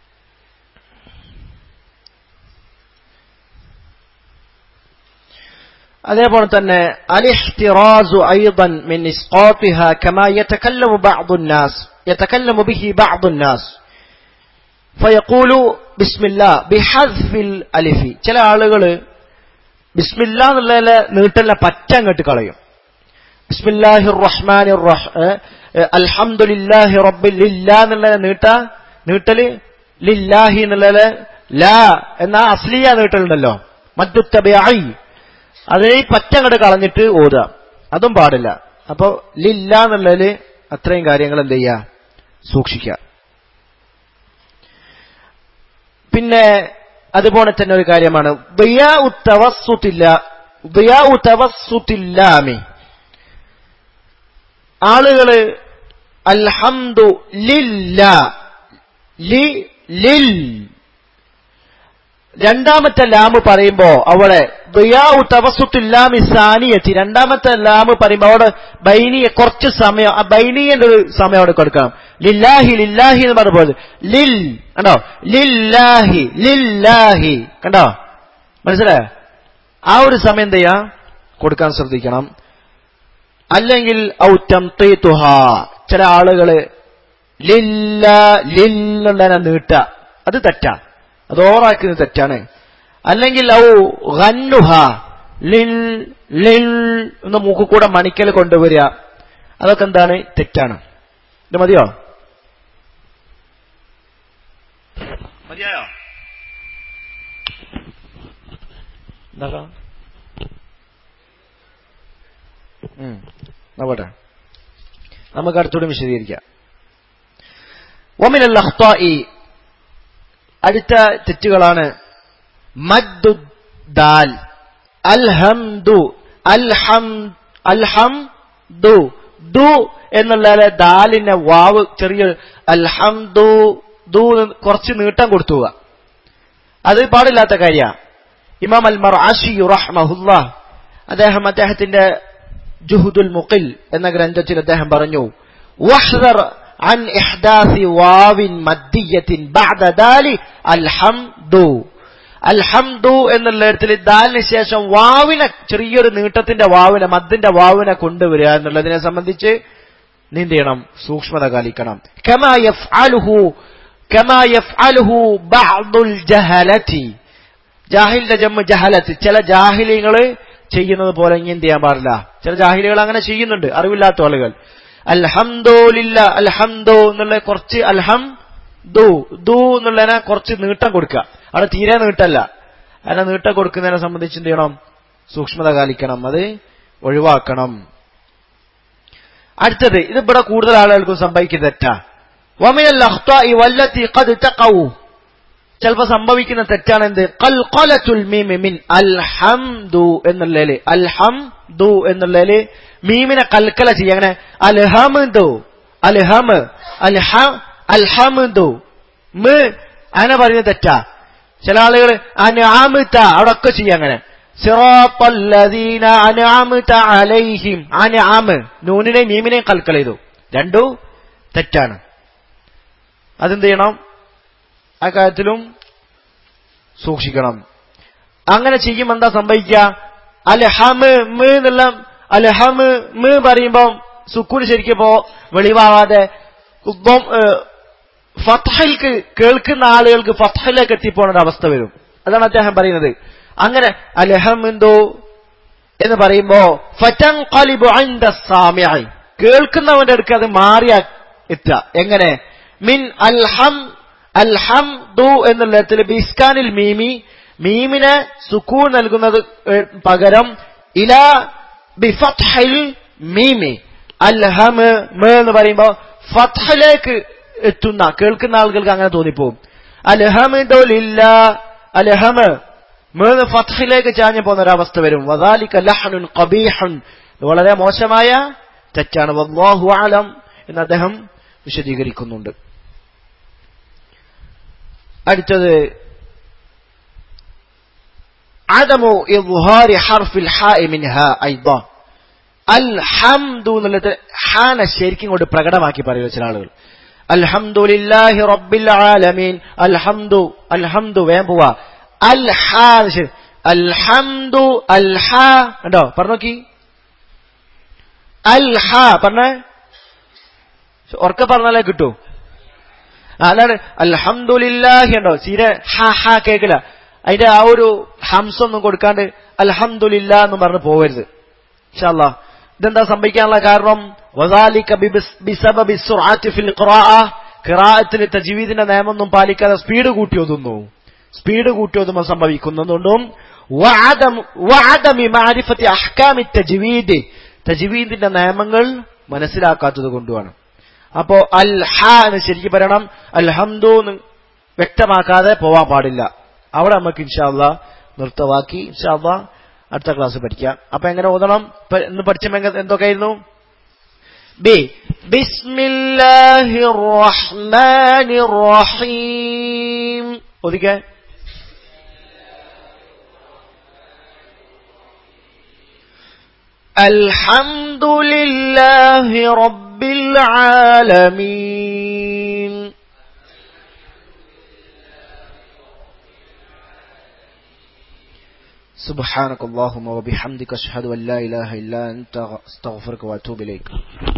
A: അതേപോലെ തന്നെ അലിഹ്തിറാസു ഐضا من اسقاطها كما يتكلم بعض الناس يتكلم به بعض الناس فيقول بسم الله بحذف الالف ചില ആളുകൾ ബിസ്മില്ല എന്നുള്ള നീട്ടലിനെ പറ്റങ്ങട്ട് കളയും ബിസ്മില്ലാഹിർ റഹ്മാനിർ റഹ് അൽഹംദുലില്ലാഹി റബ്ബിൽ ലില്ലാ എന്നുള്ള നീട്ട നീട്ടല് ലില്ലാഹി എന്നുള്ള ലാ എന്ന അസ്ലിയ നീട്ടലുണ്ടല്ലോ മദ്ദുത്തബിഐ അതിനെ പറ്റങ്ങട് കളഞ്ഞിട്ട് ഓതുക അതും പാടില്ല അപ്പൊ ലില്ല എന്നുള്ളതില് അത്രയും കാര്യങ്ങൾ എന്ത് ചെയ്യുക സൂക്ഷിക്കുക പിന്നെ അതുപോലെ തന്നെ ഒരു കാര്യമാണ് ദിയാ ഉത്തവസ്സുത്തില്ല ദിയാ ഉത്തവസ്സുത്തില്ലാമി ആളുകള് അൽഹംദു ലില്ല ലി ലിൽ രണ്ടാമത്തെ ലാമ് പറയുമ്പോ അവിടെ ദിയാഉ തവസുത്തുല്ലാമി സാനിയത്തി രണ്ടാമത്തെ ലാമ് പറയുമ്പോ അവിടെ ബൈനിയെ കുറച്ച് സമയം ആ ബൈനിയന്റെ ഒരു സമയം അവിടെ കൊടുക്കണം ലില്ലാഹി ലില്ലാഹി എന്ന് പറഞ്ഞ ലിൽ കണ്ടോ ലില്ലാഹി ലില്ലാഹി കണ്ടോ മനസ്സിലായോ ആ ഒരു സമയം എന്ത് ചെയ്യാ കൊടുക്കാൻ ശ്രദ്ധിക്കണം അല്ലെങ്കിൽ ഔറ്റം തീത്തുഹ ചില ആളുകള് ലില്ല ലില്ലുള്ളതിനെ നീട്ട അത് തെറ്റാ അത് ഓറാക്കുന്നത് തെറ്റാണ് അല്ലെങ്കിൽ ഔ ഗന്നുഹ ലിൽ ലിൽ എന്ന് മൂക്ക് കൂടെ മണിക്കൽ കൊണ്ടുവരിക അതൊക്കെ എന്താണ് തെറ്റാണ് ഇത് മതിയോ മതിയായോ എന്താ നോക്കട്ടെ നമുക്ക് അടുത്തൂടെ വിശദീകരിക്കാം ഒമിനൽ അഖ്താഇ അടുത്ത തെറ്റുകളാണ് മദ്ദു ദാൽ അൽഹംദു അൽഹം അൽഹം ദു ദു എന്നുള്ള ദാലിന്റെ വാവ് ചെറിയ അൽഹംദു ദു എന്ന് കുറച്ച് നീട്ടം കൊടുത്തുക അത് പാടില്ലാത്ത കാര്യ ഇമാം അൽ മർആശി റഹ്മഹുല്ല അദ്ദേഹം അദ്ദേഹത്തിന്റെ ജുഹുദുൽ മുഖിൽ എന്ന ഗ്രന്ഥത്തിൽ അദ്ദേഹം പറഞ്ഞു വഹ്ദർ عن إحداث واو مدية بعد ذال الحمد അൽഹംദു എന്നുള്ള ഇടത്തിൽ ദാലിന് ശേഷം വാവിനെ ചെറിയൊരു നീട്ടത്തിന്റെ വാവിനെ മദ്ദിന്റെ വാവിനെ കൊണ്ടുവരിക എന്നുള്ളതിനെ സംബന്ധിച്ച് നീ എന്ത് ചെയ്യണം സൂക്ഷ്മത കാലിക്കണം കമാ യഫ്അലുഹു കമാ യഫ്അലുഹു ബഅദുൽ ജഹലതി ജാഹിലിന്റെ ജമ്മ ജഹലത്ത് ചില ജാഹിലികള് ചെയ്യുന്നത് പോലെ ഇനി എന്ത് ചെയ്യാൻ പാടില്ല ചില ജാഹിലികൾ അങ്ങനെ ചെയ്യുന്നുണ്ട് അറിവില്ലാത്ത ആളുകൾ അൽഹംദോലില്ല അൽഹംദോ എന്നുള്ള കുറച്ച് അൽഹം ദു ദു എന്നുള്ളതിനെ കുറച്ച് നീട്ടം കൊടുക്കുക അവിടെ തീരെ നീട്ടല്ല അതിനെ നീട്ടം കൊടുക്കുന്നതിനെ സംബന്ധിച്ച് എന്ത് ചെയ്യണം സൂക്ഷ്മത കാലിക്കണം അത് ഒഴിവാക്കണം അടുത്തത് ഇത് ഇവിടെ കൂടുതൽ ആളുകൾക്കും സംഭവിക്കുന്ന തെറ്റാ വമിനൽ അഖ്താഇ വല്ലത്തി ഖദ് തഖഉ ചിലപ്പോ സംഭവിക്കുന്ന തെറ്റാണ് എന്ത് ഖൽഖലത്തുൽ മീമി മിൻ അൽഹംദു എന്നുള്ളതില് അൽഹംദു എന്നുള്ളതില് മീമിനെ കൽക്കല ചെയ്യുക അങ്ങനെ അൽഹംദു അൽഹം അൽഹ അൽഹംദു മ് അങ്ങനെ പറയുന്നത് തെറ്റാ ചില ആളുകൾ അനാമിത്ത അവിടെ ഒക്കെ ചെയ്യാം അങ്ങനെ സിറാത്തല്ലദീന അനാമിത അലൈഹിം അനാമ് നൂനിനെയും മീമിനെയും കൽക്കല ചെയ്തു രണ്ടു തെറ്റാണ് അതെന്ത് ചെയ്യണം ആ കാര്യത്തിലും സൂക്ഷിക്കണം അങ്ങനെ ചെയ്യുമ്പോൾ എന്താ സംഭവിക്കുക അൽഹമ് മ് എന്നുള്ള അൽഹമ് മ് പറയുമ്പം സുക്കൂന് ശരിക്കിപ്പോ വെളിവാവാതെ ഉദ്ഭവം, ഏഹ്, ഫത്ഹയിൽക്ക് കേൾക്കുന്ന ആളുകൾക്ക് ഫത്ഹയിലേക്ക് എത്തിപ്പോണ ഒരു അവസ്ഥ വരും അതാണ് അദ്ദേഹം പറയുന്നത് അങ്ങനെ അൽഹമെന്തോ എന്ന് പറയുമ്പോ ഫറ്റൻ ഖലിബു അൻദ സാമിഇ കേൾക്കുന്നവന്റെ അടുക്ക് അത് മാറിയ എത്തുക എങ്ങനെ മിൻ അൽഹം അൽഹം ദു എന്നുള്ള ബിസ്കാനിൽ മീമി മീമിന് സുക്കൂൺ നൽകുന്നത് ഏഹ്, പകരം ഇല ബിഫത്ഹിൽ മീമി അൽഹം മ എന്ന് പറയുമ്പോ ഫത്ഹിലേക്ക് എത്തുന്ന കേൾക്കുന്ന ആളുകൾക്ക് അങ്ങനെ തോന്നിപ്പോവും അൽഹമില്ല അൽഹമ മൂന്ന് ഫത്ഹിലേക്ക് ചാഞ്ഞു പോകുന്ന ഒരവസ്ഥ വരും വദാലിക ലഹ്നുൻ ഖബീഹുൻ ഇത് വളരെ മോശമായ തെറ്റാണ് വല്ലാഹു അലം എന്ന് അദ്ദേഹം വിശദീകരിക്കുന്നുണ്ട് അടുത്തത് عدم إظهار حرف الحاء منها أيضا അൽഹംദു എന്നുള്ളത് ഹാന ശരിക്കും കൊണ്ട് പ്രകടമാക്കി പറയുക ചില ആളുകൾ അൽഹംദുലില്ലാഹി റബ്ബിൽ ആലമീൻ അൽഹംദു അൽഹംദു വേം പോവാ അൽഹ ശരി അൽഹംദു അൽഹ ഉണ്ടോ പറഞ്ഞോക്കി അൽഹ പറഞ്ഞേ ഉറക്കെ പറഞ്ഞാലേ കിട്ടൂ ആ, അതാണ് അൽഹംദുലില്ലാഹി ഉണ്ടോ സീരെ ഹ ഹ കേക്കില്ല അതിന്റെ ആ ഒരു ഹംസം ഒന്നും കൊടുക്കാണ്ട് അൽഹംദുലില്ല എന്ന് പറഞ്ഞ് പോവരുത് ഇൻഷാല്ലാ ഇതെന്താ സംഭവിക്കാനുള്ള കാരണം വദാലിക ബിബിസ്- ബിസബബി സുർആത്തി ഫിൽ ഖിറാഅ ഖിറാഅത്തിൽ തജ്വീദിന്റെ നിയമമൊന്നും പാലിക്കാതെ സ്പീഡ് കൂട്ടി ഓതുന്നു സ്പീഡ് കൂട്ടി ഓതുമ്പോൾ സംഭവിക്കുന്നതുകൊണ്ടും വഅദം വഅദമി മഅരിഫത്തി അഹ്കാമി തജ്വീദ് തജ്വീദിന്റെ നിയമങ്ങൾ മനസ്സിലാക്കാത്തത് കൊണ്ടുമാണ് അപ്പോ അൽ ഹ എന്ന് ശരിക്കും പറയണം അൽഹംദു എന്ന് വ്യക്തമാക്കാതെ പോവാൻ പാടില്ല അവിടെ നമുക്ക് ഇൻഷാല്ല നിർത്തവാക്കി ഇൻഷാല്ല അടുത്ത ക്ലാസ് പഠിക്കാം അപ്പൊ എങ്ങനെ ഓതണം ഇപ്പൊ ഇന്ന് പഠിച്ച എന്തൊക്കെയായിരുന്നു ബി ബിസ്മില്ലാഹിർ റഹ്മാനിർ റഹീം ഒതുക്കെ الحمد لله رب العالمين سبحانك اللهم وبحمدك أشهد أن لا إله إلا أنت أستغفرك وأتوب إليك